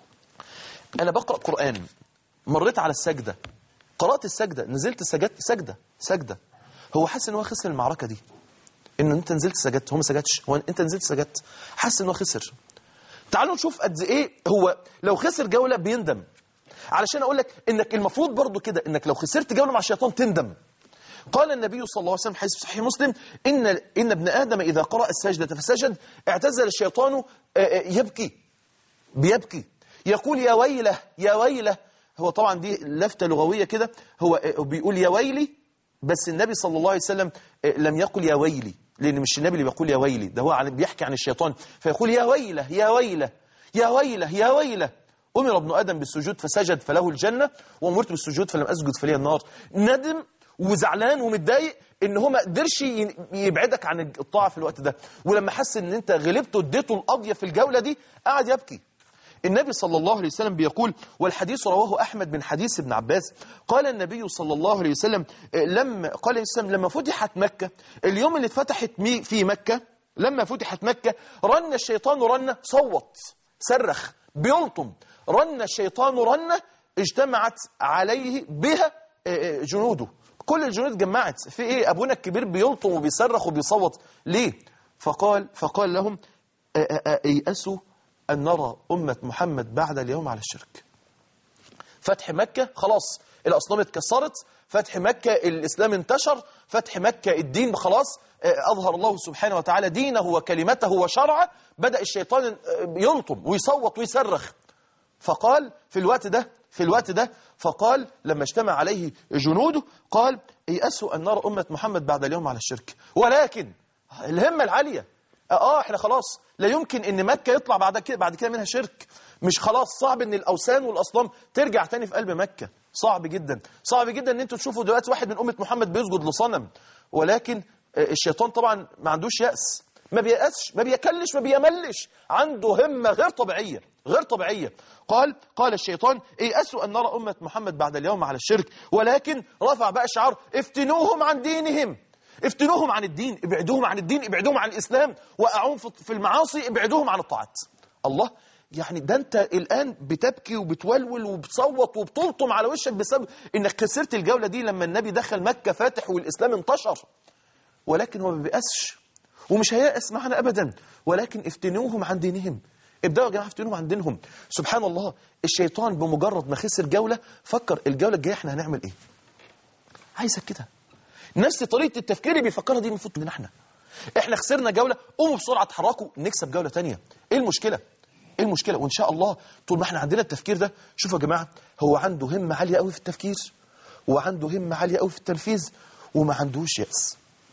انا بقرا قران مريت على السجده قرات السجده نزلت سجدت سجده سجده هو حاسس ان هو خسر المعركه دي ان انت نزلت سجدت هو ما سجدش هو انت نزلت سجدت حاسس ان هو خسر تعالوا نشوف قد ايه هو لو خسر جولة بيندم علشان اقول لك انك المفروض برضو كده انك لو خسرت جولة مع الشيطان تندم قال النبي صلى الله عليه وسلم حديث صحيح مسلم ان ان ابن ادم اذا قرأ السجدة فسجد اعتزل الشيطان يبكي بيبكي يقول يا ويله يا ويله هو طبعا دي لفتة لغوية كده هو بيقول يا ويلي بس النبي صلى الله عليه وسلم لم يقل يا ويلي لأن مش النبي اللي بيقول يا ويلي ده هو عن بيحكي عن الشيطان فيقول يا ويله يا ويله يا ويله يا ويله أمر ابن آدم بالسجود فسجد فله الجنة وأمرت بالسجود فلم أسجد فلي النار ندم وزعلان ومتضايق ان هو ما قدرش يبعدك عن الطاعه في الوقت ده ولما حس ان انت غلبته اديته القضيه في الجوله دي قعد يبكي النبي صلى الله عليه وسلم بيقول والحديث رواه أحمد من حديث ابن عباس قال النبي صلى الله عليه وسلم لما قال الإسلام لما فتحت مكة اليوم اللي اتفتحت في مكة لما فتحت مكة رن الشيطان رنة صوت صرخ بيلطم رن الشيطان رنة اجتمعت عليه بها جنوده كل الجنود جمعت في ايه ابونا الكبير بيلطم وبيصرخ وبيصوت ليه فقال فقال لهم ايأسوا أن نرى أمة محمد بعد اليوم على الشرك فتح مكة خلاص الأصنام اتكسرت فتح مكة الإسلام انتشر فتح مكة الدين خلاص أظهر الله سبحانه وتعالى دينه وكلمته وشرعه بدأ الشيطان يلطم ويصوت ويصرخ فقال في الوقت ده في الوقت ده فقال لما اجتمع عليه جنوده قال يأسوا أن نرى أمة محمد بعد اليوم على الشرك ولكن الهمة العالية اه احنا خلاص لا يمكن ان مكة يطلع بعد كده بعد كده منها شرك مش خلاص صعب ان الاوثان والاصنام ترجع تاني في قلب مكة صعب جدا صعب جدا ان انتوا تشوفوا دلوقتي واحد من امة محمد بيسجد لصنم ولكن الشيطان طبعا ما عندوش يأس ما بيأسش ما بيكلش ما بيملش عنده همة غير طبيعية غير طبيعية قال قال الشيطان ايأسوا أن نرى أمة محمد بعد اليوم على الشرك ولكن رفع بقى شعار افتنوهم عن دينهم افتنوهم عن الدين ابعدوهم عن الدين ابعدوهم عن الإسلام وقعوهم في المعاصي ابعدوهم عن الطاعات الله يعني ده انت الآن بتبكي وبتولول وبتصوت وبتلطم على وشك بسبب انك خسرت الجولة دي لما النبي دخل مكة فاتح والإسلام انتشر ولكن هو ما بيأسش ومش هيأس معنا أبدا ولكن افتنوهم عن دينهم ابدأوا يا جماعة افتنوهم عن دينهم سبحان الله الشيطان بمجرد ما خسر جولة فكر الجولة الجاية احنا هنعمل ايه عايزك كده نفس طريقة التفكير اللي بيفكرها دي المفروض مننا احنا احنا خسرنا جولة قوموا بسرعة اتحركوا نكسب جولة تانية ايه المشكلة ايه المشكلة وان شاء الله طول ما احنا عندنا التفكير ده شوفوا يا جماعة هو عنده همة عالية قوي في التفكير وعنده همة عالية قوي في التنفيذ وما عندهوش يأس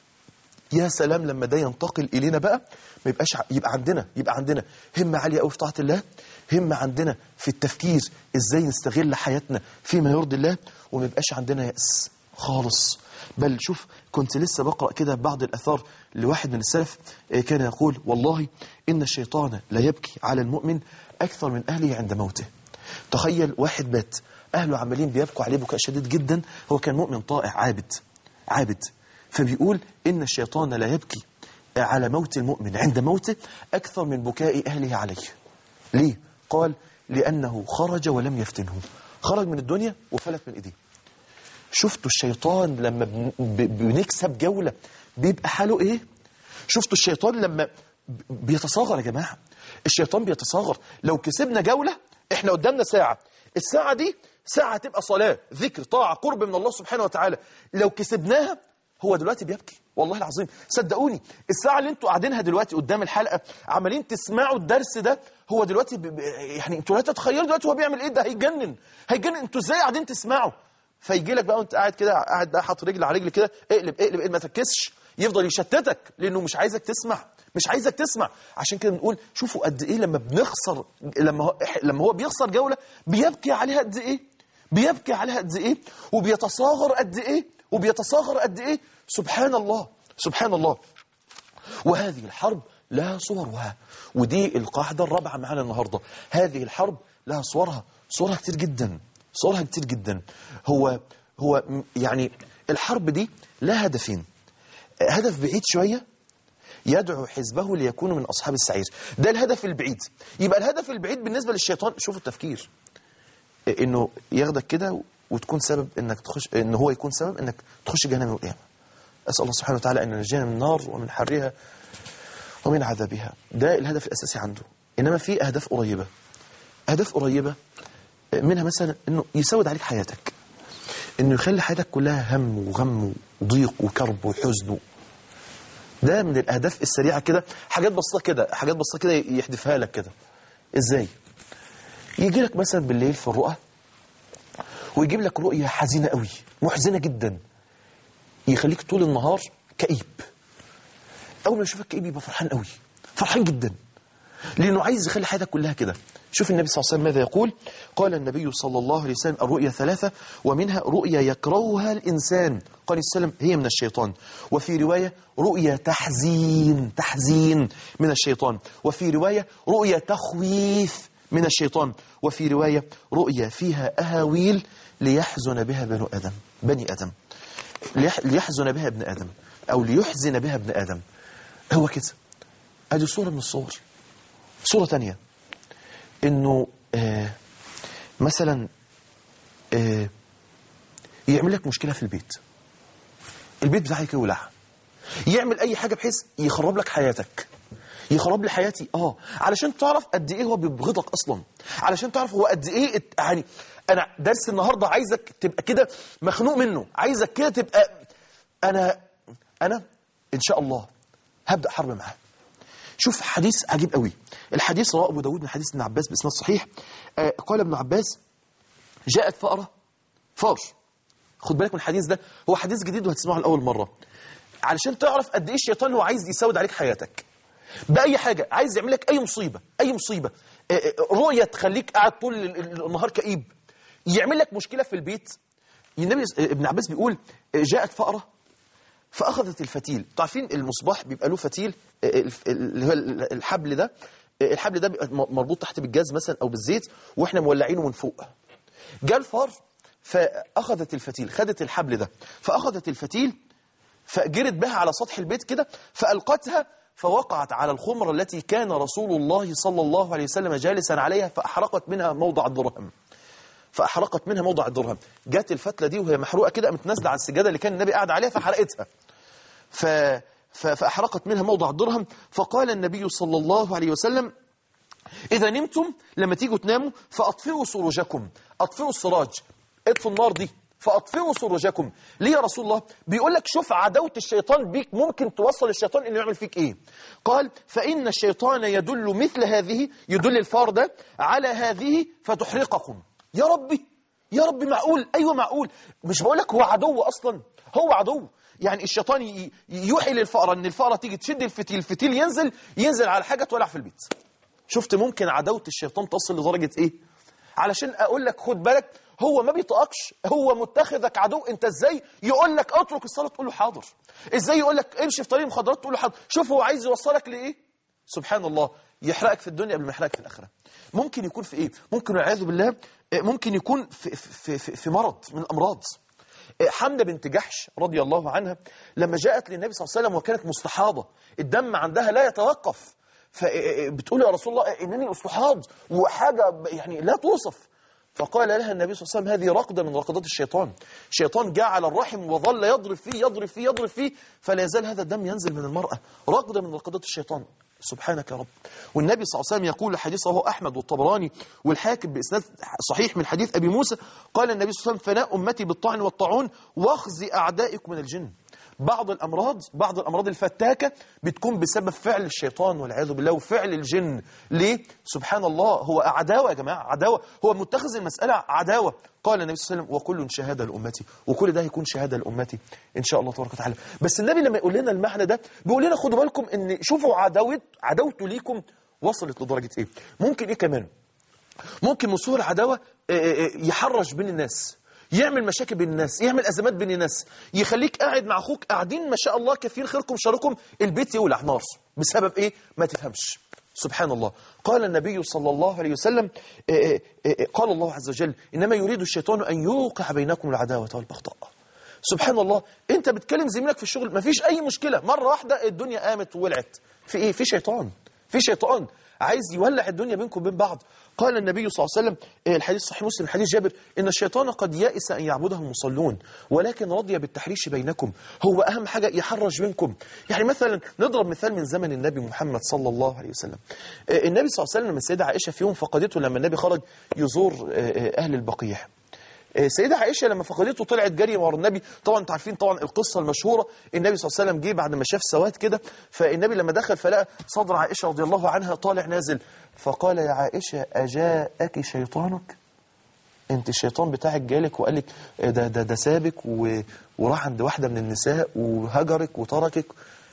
يا سلام لما ده ينتقل الينا بقى ما يبقاش ع- يبقى عندنا يبقى عندنا همه عاليه قوي في طاعه الله همه عندنا في التفكير ازاي نستغل حياتنا فيما يرضي الله وما يبقاش عندنا ياس خالص بل شوف كنت لسه بقرا كده بعض الاثار لواحد من السلف آه، كان يقول والله ان الشيطان لا يبكي على المؤمن اكثر من اهله عند موته تخيل واحد مات اهله عمالين بيبكوا عليه بكاء شديد جدا هو كان مؤمن طائع عابد عابد فبيقول إن الشيطان لا يبكي على موت المؤمن عند موته أكثر من بكاء أهله عليه ليه؟ قال لأنه خرج ولم يفتنه خرج من الدنيا وفلت من إيديه شفتوا الشيطان لما بن- ب- بنكسب جولة بيبقى حاله إيه؟ شفتوا الشيطان لما ب- بيتصاغر يا جماعة الشيطان بيتصاغر لو كسبنا جولة احنا قدامنا ساعة الساعة دي ساعة تبقى صلاة ذكر طاعة قرب من الله سبحانه وتعالى لو كسبناها هو دلوقتي بيبكي والله العظيم صدقوني الساعة اللي انتوا قاعدينها دلوقتي قدام الحلقة عمالين تسمعوا الدرس ده هو دلوقتي ب... ب- يعني انتوا لا تتخيلوا دلوقتي هو بيعمل ايه ده هيجنن هيجنن انتوا ازاي قاعدين تسمعوا فيجي لك بقى وانت قاعد كده قاعد بقى حاطط رجل على رجل كده اقلب اقلب اقلب ما تركزش يفضل يشتتك لانه مش عايزك تسمع مش عايزك تسمع عشان كده بنقول شوفوا قد ايه لما بنخسر لما هو لما هو بيخسر جوله بيبكي عليها قد ايه بيبكي عليها قد ايه وبيتصاغر قد ايه وبيتصاغر قد ايه سبحان الله سبحان الله وهذه الحرب لها صورها ودي القاعدة الرابعة معانا النهاردة هذه الحرب لها صورها صورها كتير جدا صورها كتير جدا هو هو م- يعني الحرب دي لها هدفين هدف بعيد شوية يدعو حزبه ليكونوا من أصحاب السعير ده الهدف البعيد يبقى الهدف البعيد بالنسبة للشيطان شوفوا التفكير انه ياخدك كده وتكون سبب انك تخش ان هو يكون سبب انك تخش جهنم يوم القيامه اسال الله سبحانه وتعالى ان ينجينا من النار ومن حرها ومن عذابها ده الهدف الاساسي عنده انما في اهداف قريبه اهداف قريبه منها مثلا انه يسود عليك حياتك انه يخلي حياتك كلها هم وغم وضيق وكرب وحزن ده من الاهداف السريعه كده حاجات بسيطه كده حاجات بسيطه كده يحدفها لك كده ازاي يجي لك مثلا بالليل في الرؤى ويجيب لك رؤية حزينة قوي محزنة جدا يخليك طول النهار كئيب أول ما يشوفك كئيب يبقى فرحان قوي فرحان جدا لأنه عايز يخلي حياتك كلها كده شوف النبي صلى الله عليه وسلم ماذا يقول قال النبي صلى الله عليه وسلم الرؤيا ثلاثة ومنها رؤيا يكرهها الإنسان قال السلام هي من الشيطان وفي رواية رؤيا تحزين تحزين من الشيطان وفي رواية رؤيا تخويف من الشيطان وفي رواية رؤيا فيها أهاويل ليحزن بها بنو آدم بني آدم ليح- ليحزن بها ابن آدم أو ليحزن بها ابن آدم هو كده ادي صورة من الصور صورة تانية انه آه مثلا آه يعمل لك مشكلة في البيت البيت بتاعك يولع يعمل اي حاجة بحيث يخرب لك حياتك يخرب لي حياتي اه علشان تعرف قد ايه هو بيبغضك اصلا علشان تعرف هو قد ايه ات- يعني انا درس النهارده عايزك تبقى كده مخنوق منه عايزك كده تبقى انا انا ان شاء الله هبدا حرب معاه شوف حديث عجيب قوي الحديث رواه ابو داود من حديث ابن عباس باسناد صحيح آه قال ابن عباس جاءت فأرة فار خد بالك من الحديث ده هو حديث جديد وهتسمعه لاول مره علشان تعرف قد ايه الشيطان هو عايز يسود عليك حياتك باي حاجه عايز يعمل لك اي مصيبه اي مصيبه آه، آه، رؤيه تخليك قاعد طول ال- ال- النهار كئيب يعمل لك مشكله في البيت النبي آه، ابن عباس بيقول آه، جاءت فأرة فأخذت الفتيل تعرفين المصباح بيبقى له فتيل آه، الف- اللي هو الحبل ده آه، الحبل ده بيبقى م- مربوط تحت بالجاز مثلا أو بالزيت وإحنا مولعينه من فوق جاء الفار فأخذت الفتيل خدت الحبل ده فأخذت الفتيل فجرت بها على سطح البيت كده فألقتها فوقعت على الخمرة التي كان رسول الله صلى الله عليه وسلم جالسا عليها فأحرقت منها موضع الدرهم فأحرقت منها موضع الدرهم جات الفتلة دي وهي محروقة كده قامت نازلة على السجادة اللي كان النبي قاعد عليها فحرقتها ف... ف... فأحرقت منها موضع الدرهم فقال النبي صلى الله عليه وسلم إذا نمتم لما تيجوا تناموا فأطفئوا سروجكم أطفئوا السراج اطفوا النار دي فأطفئوا سروجكم ليه يا رسول الله بيقول لك شوف عداوة الشيطان بيك ممكن توصل الشيطان إنه يعمل فيك إيه قال فإن الشيطان يدل مثل هذه يدل الفار ده على هذه فتحرقكم يا ربي يا رب معقول ايوه معقول مش بقول لك هو عدو اصلا هو عدو يعني الشيطان ي- يوحي للفأرة ان الفأرة تيجي تشد الفتيل الفتيل ينزل ينزل على حاجة تولع في البيت شفت ممكن عداوة الشيطان تصل لدرجة ايه علشان اقول لك خد بالك هو ما بيطاقش هو متخذك عدو انت ازاي يقول لك اترك الصلاه تقول له حاضر ازاي يقول لك امشي في طريق المخدرات تقول له حاضر شوف هو عايز يوصلك لايه سبحان الله يحرقك في الدنيا قبل ما يحرقك في الاخره ممكن يكون في ايه ممكن والعياذ بالله آه، ممكن يكون في في في, في مرض من الامراض آه، حمده بنت جحش رضي الله عنها لما جاءت للنبي صلى الله عليه وسلم وكانت مستحاضه الدم عندها لا يتوقف فبتقول يا رسول الله انني استحاض وحاجه ب- يعني لا توصف فقال لها النبي صلى الله عليه وسلم هذه رقدة من رقدات الشيطان الشيطان جاء على الرحم وظل يضرب فيه يضرب فيه يضرب فيه فلا يزال هذا الدم ينزل من المرأة رقدة من رقدات الشيطان سبحانك يا رب والنبي صلى الله عليه وسلم يقول حديث رواه أحمد والطبراني والحاكم بإسناد صحيح من حديث أبي موسى قال النبي صلى الله عليه وسلم فناء أمتي بالطعن والطاعون واخزي أعدائكم من الجن بعض الأمراض بعض الأمراض الفتاكة بتكون بسبب فعل الشيطان والعياذ بالله وفعل الجن ليه؟ سبحان الله هو عداوة يا جماعة عداوة هو متخذ المسألة عداوة قال النبي صلى الله عليه وسلم وكل شهادة لأمتي وكل ده هيكون شهادة لأمتي إن شاء الله تبارك وتعالى بس النبي لما يقول لنا المعنى ده بيقول لنا خدوا بالكم إن شوفوا عداوة عداوته ليكم وصلت لدرجة إيه ممكن إيه كمان ممكن من صور العداوة آه، آه، يحرش بين الناس يعمل مشاكل بين الناس يعمل أزمات بين الناس يخليك قاعد مع أخوك قاعدين ما شاء الله كثير خيركم شركم البيت يولع نار بسبب إيه ما تفهمش سبحان الله قال النبي صلى الله عليه وسلم آه، آه، آه، قال الله عز وجل إنما يريد الشيطان أن يوقع بينكم العداوة والبغضاء سبحان الله انت بتكلم زميلك في الشغل مفيش اي مشكله مره واحده الدنيا قامت وولعت في ايه في شيطان في شيطان عايز يولع الدنيا بينكم وبين بعض قال النبي صلى الله عليه وسلم آه، الحديث صحيح مسلم حديث جابر ان الشيطان قد يئس ان يعبده المصلون ولكن رضي بالتحريش بينكم هو اهم حاجه يحرج بينكم يعني مثلا نضرب مثال من زمن النبي محمد صلى الله عليه وسلم آه، النبي صلى الله عليه وسلم لما السيده عائشه في يوم فقدته لما النبي خرج يزور آه، آه، اهل البقيع سيدة عائشة لما فقدته طلعت جري ورا النبي طبعا انتوا عارفين طبعا القصة المشهورة النبي صلى الله عليه وسلم جه بعد ما شاف سواد كده فالنبي لما دخل فلقى صدر عائشة رضي الله عنها طالع نازل فقال يا عائشة أجاءك شيطانك انت الشيطان بتاعك جالك وقال لك ده ده ده سابك و- وراح عند واحدة من النساء وهجرك وتركك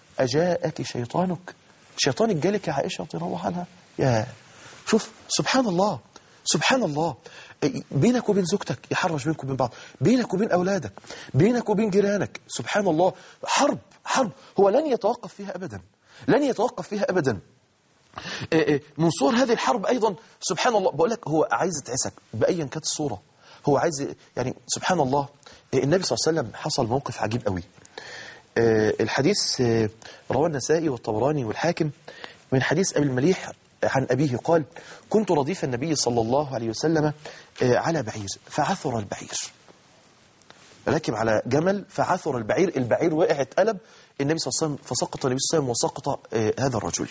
أجاءك شيطانك شيطانك جالك يا عائشة رضي الله عنها يا شوف سبحان الله سبحان الله بينك وبين زوجتك يحرش بينكم وبين بعض بينك وبين أولادك بينك وبين جيرانك سبحان الله حرب حرب هو لن يتوقف فيها أبدا لن يتوقف فيها أبدا آه، آه، من صور هذه الحرب أيضا سبحان الله بقول لك هو عايز يتعسك بأيا كانت الصورة هو عايز يعني سبحان الله آه، النبي صلى الله عليه وسلم حصل موقف عجيب قوي آه، الحديث آه، رواه النسائي والطبراني والحاكم من حديث أبي المليح عن أبيه قال كنت رديف النبي صلى الله عليه وسلم آه، على بعير فعثر البعير راكب على جمل فعثر البعير البعير وقع اتقلب النبي صلى الله عليه وسلم فسقط النبي صلى الله عليه وسلم وسقط آه، هذا الرجل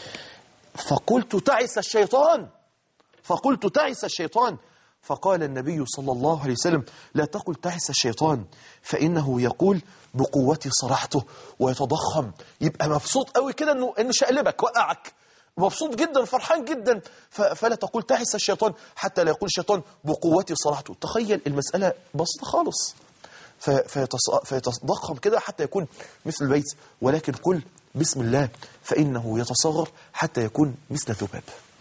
فقلت تعس الشيطان فقلت تعس الشيطان فقال النبي صلى الله عليه وسلم لا تقل تعس الشيطان فإنه يقول بقوتي صرحته ويتضخم يبقى مبسوط قوي كده انه انه شقلبك وقعك مبسوط جدا فرحان جدا ف- فلا تقول تعس الشيطان حتى لا يقول الشيطان بقوتي صرحته تخيل المسألة بسيطة خالص ف- فيتص- فيتضخم كده حتى يكون مثل البيت ولكن قل بسم الله فإنه يتصغر حتى يكون مثل الذباب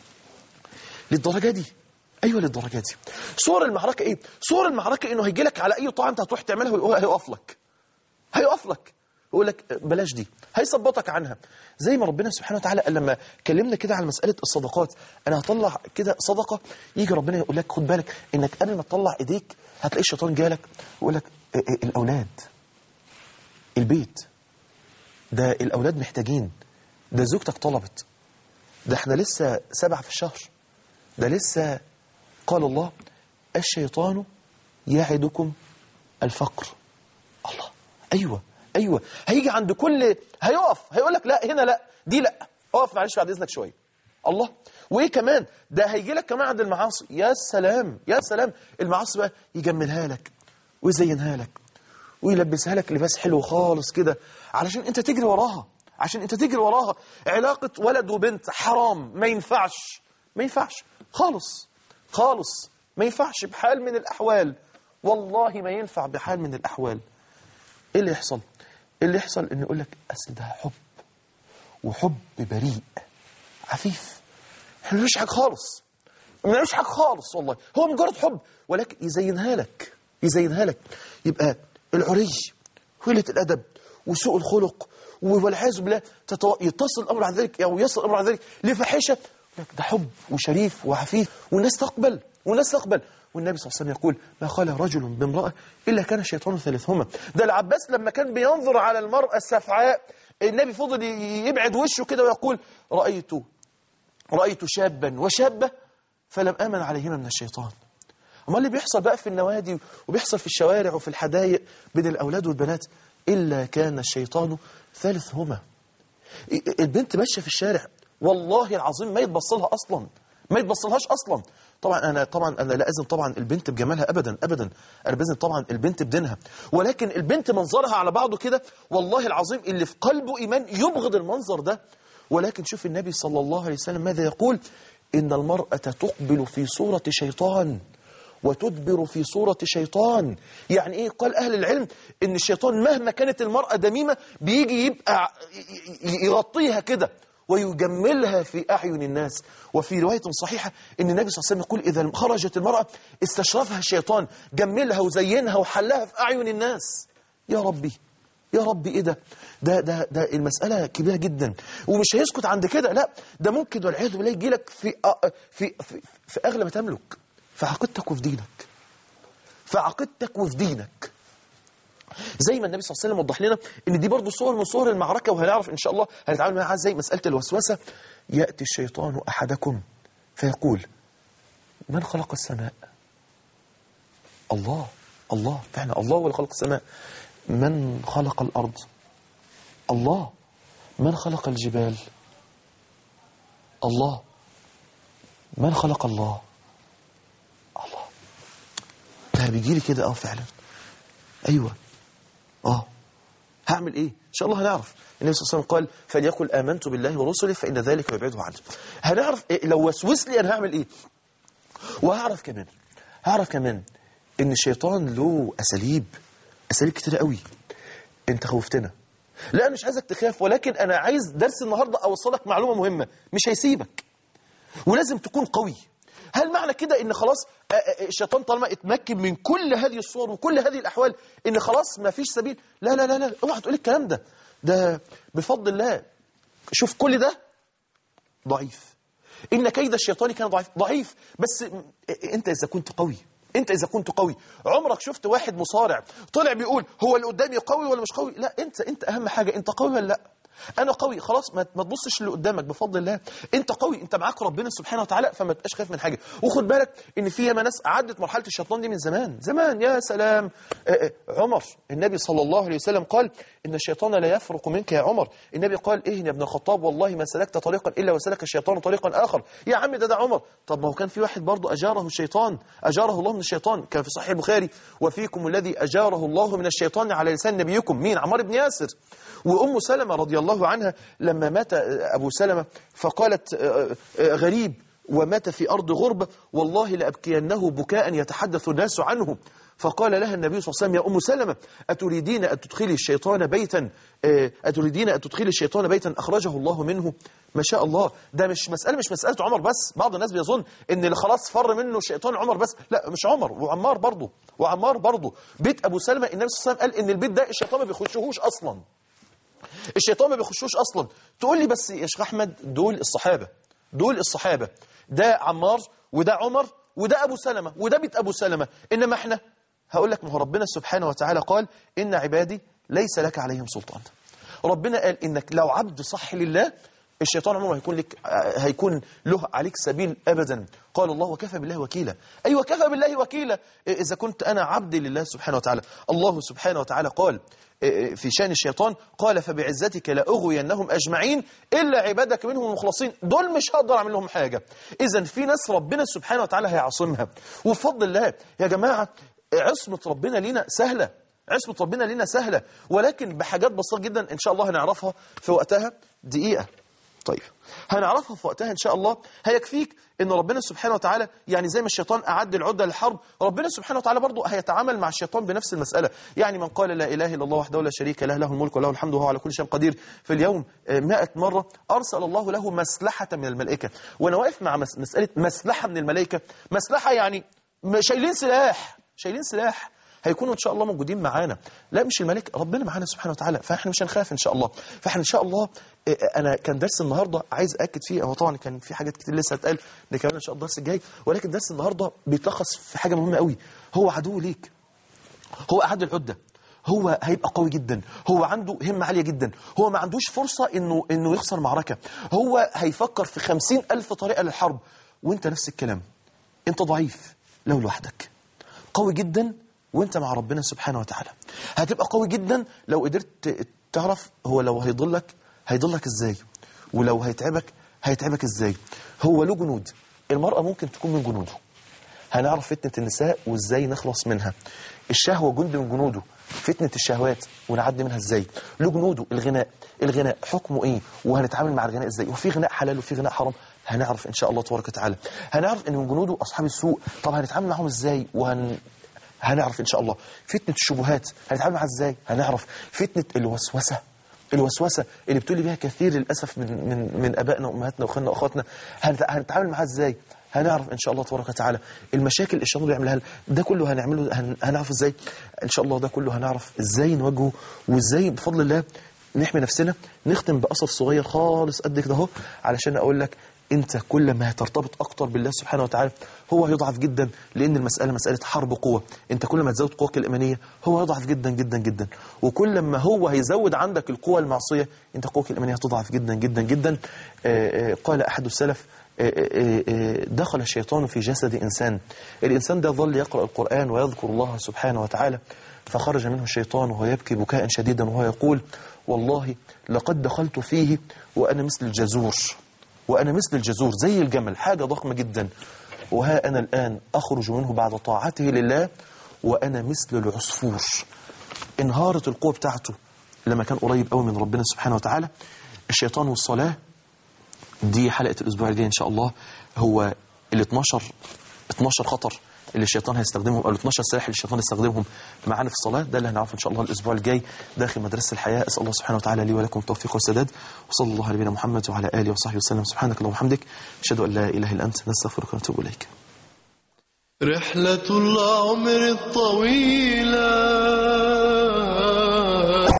للدرجة دي أيوة للدرجة دي صور المعركة إيه؟ صور المعركة إنه هيجي لك على أي طاعة أنت هتروح تعملها ويقول- هيقف لك هيقف لك يقول لك بلاش دي هيثبطك عنها زي ما ربنا سبحانه وتعالى قال لما كلمنا كده على مسألة الصدقات أنا هطلع كده صدقة يجي ربنا يقول لك خد بالك إنك قبل ما تطلع إيديك هتلاقي الشيطان جالك ويقول لك إيه إيه الأولاد البيت ده الأولاد محتاجين ده زوجتك طلبت ده احنا لسه سبعة في الشهر ده لسه قال الله الشيطان يعدكم الفقر الله ايوه ايوه هيجي عند كل هيقف هيقول لك لا هنا لا دي لا اقف معلش بعد اذنك شويه الله وايه كمان ده هيجي لك كمان عند المعاصي يا سلام يا سلام المعاصي بقى يجملها لك ويزينها لك ويلبسها لك لباس حلو خالص كده علشان انت تجري وراها عشان انت تجري وراها علاقة ولد وبنت حرام ما ينفعش ما ينفعش خالص خالص ما ينفعش بحال من الأحوال والله ما ينفع بحال من الأحوال إيه اللي يحصل؟ اللي يحصل إنه يقول لك أصل ده حب وحب بريء عفيف احنا ملوش حاجة خالص ملوش حاجة خالص والله هو مجرد حب ولكن يزينها لك يزينها لك يبقى العري وقلة الأدب وسوء الخلق والعياذ بالله تتو... يتصل الأمر عن ذلك أو يصل الأمر عن ذلك لفاحشة لك ده حب وشريف وعفيف والناس تقبل والناس تقبل والنبي صلى الله عليه وسلم يقول ما خلى رجل بامرأة إلا كان الشيطان ثالثهما ده العباس لما كان بينظر على المرأة السفعاء النبي فضل يبعد وشه كده ويقول رأيت رأيت شابا وشابة فلم آمن عليهما من الشيطان أما اللي بيحصل بقى في النوادي وبيحصل في الشوارع وفي الحدائق بين الأولاد والبنات إلا كان الشيطان ثالثهما البنت ماشية في الشارع والله العظيم ما يتبصلها أصلا ما يتبصلهاش أصلا طبعا أنا طبعا أنا لا أزن طبعا البنت بجمالها أبدا أبدا أنا بزن طبعا البنت بدينها ولكن البنت منظرها على بعضه كده والله العظيم اللي في قلبه إيمان يبغض المنظر ده ولكن شوف النبي صلى الله عليه وسلم ماذا يقول إن المرأة تقبل في صورة شيطان وتدبر في صورة شيطان يعني إيه قال أهل العلم إن الشيطان مهما كانت المرأة دميمة بيجي يبقى يغطيها كده ويجملها في أعين الناس وفي رواية صحيحة إن النبي صلى الله عليه وسلم يقول إذا خرجت المرأة استشرفها الشيطان جملها وزينها وحلها في أعين الناس يا ربي يا ربي ايه ده ده ده ده المساله كبيره جدا ومش هيسكت عند كده لا ده ممكن والعياذ بالله يجي لك في في في, في اغلى ما تملك في عقيدتك وفي دينك في عقيدتك وفي دينك زي ما النبي صلى الله عليه وسلم وضح لنا ان دي برضه صور من صور المعركه وهنعرف ان شاء الله هنتعامل معاها ازاي مساله الوسوسه ياتي الشيطان احدكم فيقول من خلق السماء الله الله فعلا الله هو اللي خلق السماء من خلق الأرض الله من خلق الجبال الله من خلق الله الله ده بيجي لي كده اه فعلا ايوه اه هعمل ايه ان شاء الله هنعرف النبي صلى الله عليه وسلم قال فليقل امنت بالله ورسله فان ذلك يبعده عنه هنعرف إيه لو وسوس لي انا هعمل ايه وهعرف كمان هعرف كمان ان الشيطان له اساليب اساليب كتير قوي انت خوفتنا لا مش عايزك تخاف ولكن انا عايز درس النهارده اوصلك معلومه مهمه مش هيسيبك ولازم تكون قوي هل معنى كده ان خلاص الشيطان طالما اتمكن من كل هذه الصور وكل هذه الاحوال ان خلاص ما فيش سبيل لا لا لا لا اوعى تقول الكلام ده ده بفضل الله شوف كل ده ضعيف ان كيد الشيطان كان ضعيف ضعيف بس انت اذا كنت قوي انت اذا كنت قوي عمرك شفت واحد مصارع طلع بيقول هو اللي قدامي قوي ولا مش قوي لا انت انت اهم حاجه انت قوي ولا لا انا قوي خلاص ما ما تبصش اللي قدامك بفضل الله انت قوي انت معاك ربنا سبحانه وتعالى فما تبقاش خايف من حاجه وخد بالك ان في ياما ناس عدت مرحله الشيطان دي من زمان زمان يا سلام اه اه عمر النبي صلى الله عليه وسلم قال ان الشيطان لا يفرق منك يا عمر النبي قال ايه يا ابن الخطاب والله ما سلكت طريقا الا وسلك الشيطان طريقا اخر يا عم ده ده عمر طب ما هو كان في واحد برضه اجاره الشيطان اجاره الله من الشيطان كان في صحيح البخاري وفيكم الذي اجاره الله من الشيطان على لسان نبيكم مين عمار بن ياسر وأم سلمة رضي الله عنها لما مات أبو سلمة فقالت غريب ومات في أرض غربة والله لأبكينه بكاء يتحدث الناس عنه فقال لها النبي صلى الله عليه وسلم يا أم سلمة أتريدين أن تدخلي الشيطان بيتا أتريدين أن تدخلي الشيطان بيتا أخرجه الله منه ما شاء الله ده مش مسألة مش مسألة عمر بس بعض الناس بيظن ان اللي خلاص فر منه الشيطان عمر بس لا مش عمر وعمار برضه وعمار برضه بيت أبو سلمة النبي صلى الله عليه وسلم قال ان البيت ده الشيطان ما بيخشهوش أصلا الشيطان ما بيخشوش اصلا تقول لي بس يا شيخ احمد دول الصحابه دول الصحابه ده عمار وده عمر وده ابو سلمة وده بيت ابو سلمة انما احنا هقول لك ما هو ربنا سبحانه وتعالى قال ان عبادي ليس لك عليهم سلطان ربنا قال انك لو عبد صح لله الشيطان عمره هيكون لك هيكون له عليك سبيل ابدا قال الله وكفى بالله وكيلا اي وكفى بالله وكيلا اذا كنت انا عبد لله سبحانه وتعالى الله سبحانه وتعالى قال في شان الشيطان قال فبعزتك لأغوينهم أجمعين إلا عبادك منهم المخلصين دول مش هقدر أعمل لهم حاجة إذا في ناس ربنا سبحانه وتعالى هيعصمها وبفضل الله يا جماعة عصمة ربنا لينا سهلة عصمة ربنا لينا سهلة ولكن بحاجات بسيطة جدا إن شاء الله هنعرفها في وقتها دقيقة طيب هنعرفها في وقتها ان شاء الله هيكفيك ان ربنا سبحانه وتعالى يعني زي ما الشيطان اعد العده للحرب ربنا سبحانه وتعالى برضه هيتعامل مع الشيطان بنفس المساله يعني من قال لا اله الا الله وحده لا شريك له له الملك وله الحمد وهو على كل شيء قدير في اليوم آه، 100 مره ارسل الله له مسلحه من الملائكه وانا واقف مع مس- مساله مسلحه من الملائكه مسلحه يعني م- شايلين سلاح شايلين سلاح هيكونوا ان شاء الله موجودين معانا لا مش الملك ربنا معانا سبحانه وتعالى فاحنا مش هنخاف ان شاء الله فاحنا ان شاء الله إيه، انا كان درس النهارده عايز اكد فيه هو طبعا كان في حاجات كتير لسه هتقال نكمل ان شاء الله الدرس الجاي ولكن درس النهارده بيتلخص في حاجه مهمه قوي هو عدو ليك هو أعد العدة هو هيبقى قوي جدا هو عنده همة عالية جدا هو ما عندوش فرصة إنه, إنه يخسر معركة هو هيفكر في خمسين ألف طريقة للحرب وانت نفس الكلام انت ضعيف لو لوحدك قوي جدا وانت مع ربنا سبحانه وتعالى هتبقى قوي جدا لو قدرت تعرف هو لو هيضلك هيضلك ازاي ولو هيتعبك هيتعبك ازاي هو له جنود المرأة ممكن تكون من جنوده هنعرف فتنة النساء وازاي نخلص منها الشهوة جند من جنوده فتنة الشهوات ونعدي منها ازاي له جنوده الغناء الغناء حكمه ايه وهنتعامل مع الغناء ازاي وفي غناء حلال وفي غناء حرام هنعرف ان شاء الله تبارك وتعالى هنعرف ان من جنوده اصحاب السوء طب هنتعامل معاهم ازاي وهن هنعرف ان شاء الله فتنة الشبهات هنتعامل معاها ازاي هنعرف فتنة الوسوسة الوسوسة اللي بتولي بيها كثير للأسف من من من أبائنا وأمهاتنا وأخواننا وأخواتنا هنت- هنتعامل معاها إزاي؟ هنعرف إن شاء الله تبارك وتعالى المشاكل اللي الشيطان بيعملها لنا، ده كله هنعمله هن- هنعرف إزاي؟ إن شاء الله ده كله هنعرف إزاي نواجهه وإزاي بفضل الله نحمي نفسنا نختم بأثر صغير خالص قد كده أهو علشان أقول لك انت كل ما هترتبط اكتر بالله سبحانه وتعالى هو هيضعف جدا لان المساله مساله حرب قوه انت كل ما تزود قوتك الايمانيه هو هيضعف جدا جدا جدا وكل ما هو هيزود عندك القوه المعصيه انت قوتك الايمانيه هتضعف جدا جدا جدا آه، آه، قال احد السلف آه، آه، آه، دخل الشيطان في جسد انسان الانسان ده ظل يقرا القران ويذكر الله سبحانه وتعالى فخرج منه الشيطان وهو يبكي بكاء شديدا وهو يقول والله لقد دخلت فيه وانا مثل الجزور وأنا مثل الجزور زي الجمل حاجة ضخمة جدا وها أنا الآن أخرج منه بعد طاعته لله وأنا مثل العصفور انهارت القوة بتاعته لما كان قريب قوي من ربنا سبحانه وتعالى الشيطان والصلاة دي حلقة الأسبوع الجاي إن شاء الله هو ال 12 12 خطر اللي الشيطان هيستخدمهم او ال 12 سلاح اللي الشيطان يستخدمهم معانا في الصلاه ده اللي هنعرفه ان شاء الله الاسبوع الجاي داخل مدرسه الحياه اسال الله سبحانه وتعالى لي ولكم التوفيق والسداد وصلى الله على نبينا محمد وعلى اله وصحبه وسلم سبحانك اللهم وبحمدك اشهد ان لا اله الا انت نستغفرك ونتوب اليك رحلة العمر الطويلة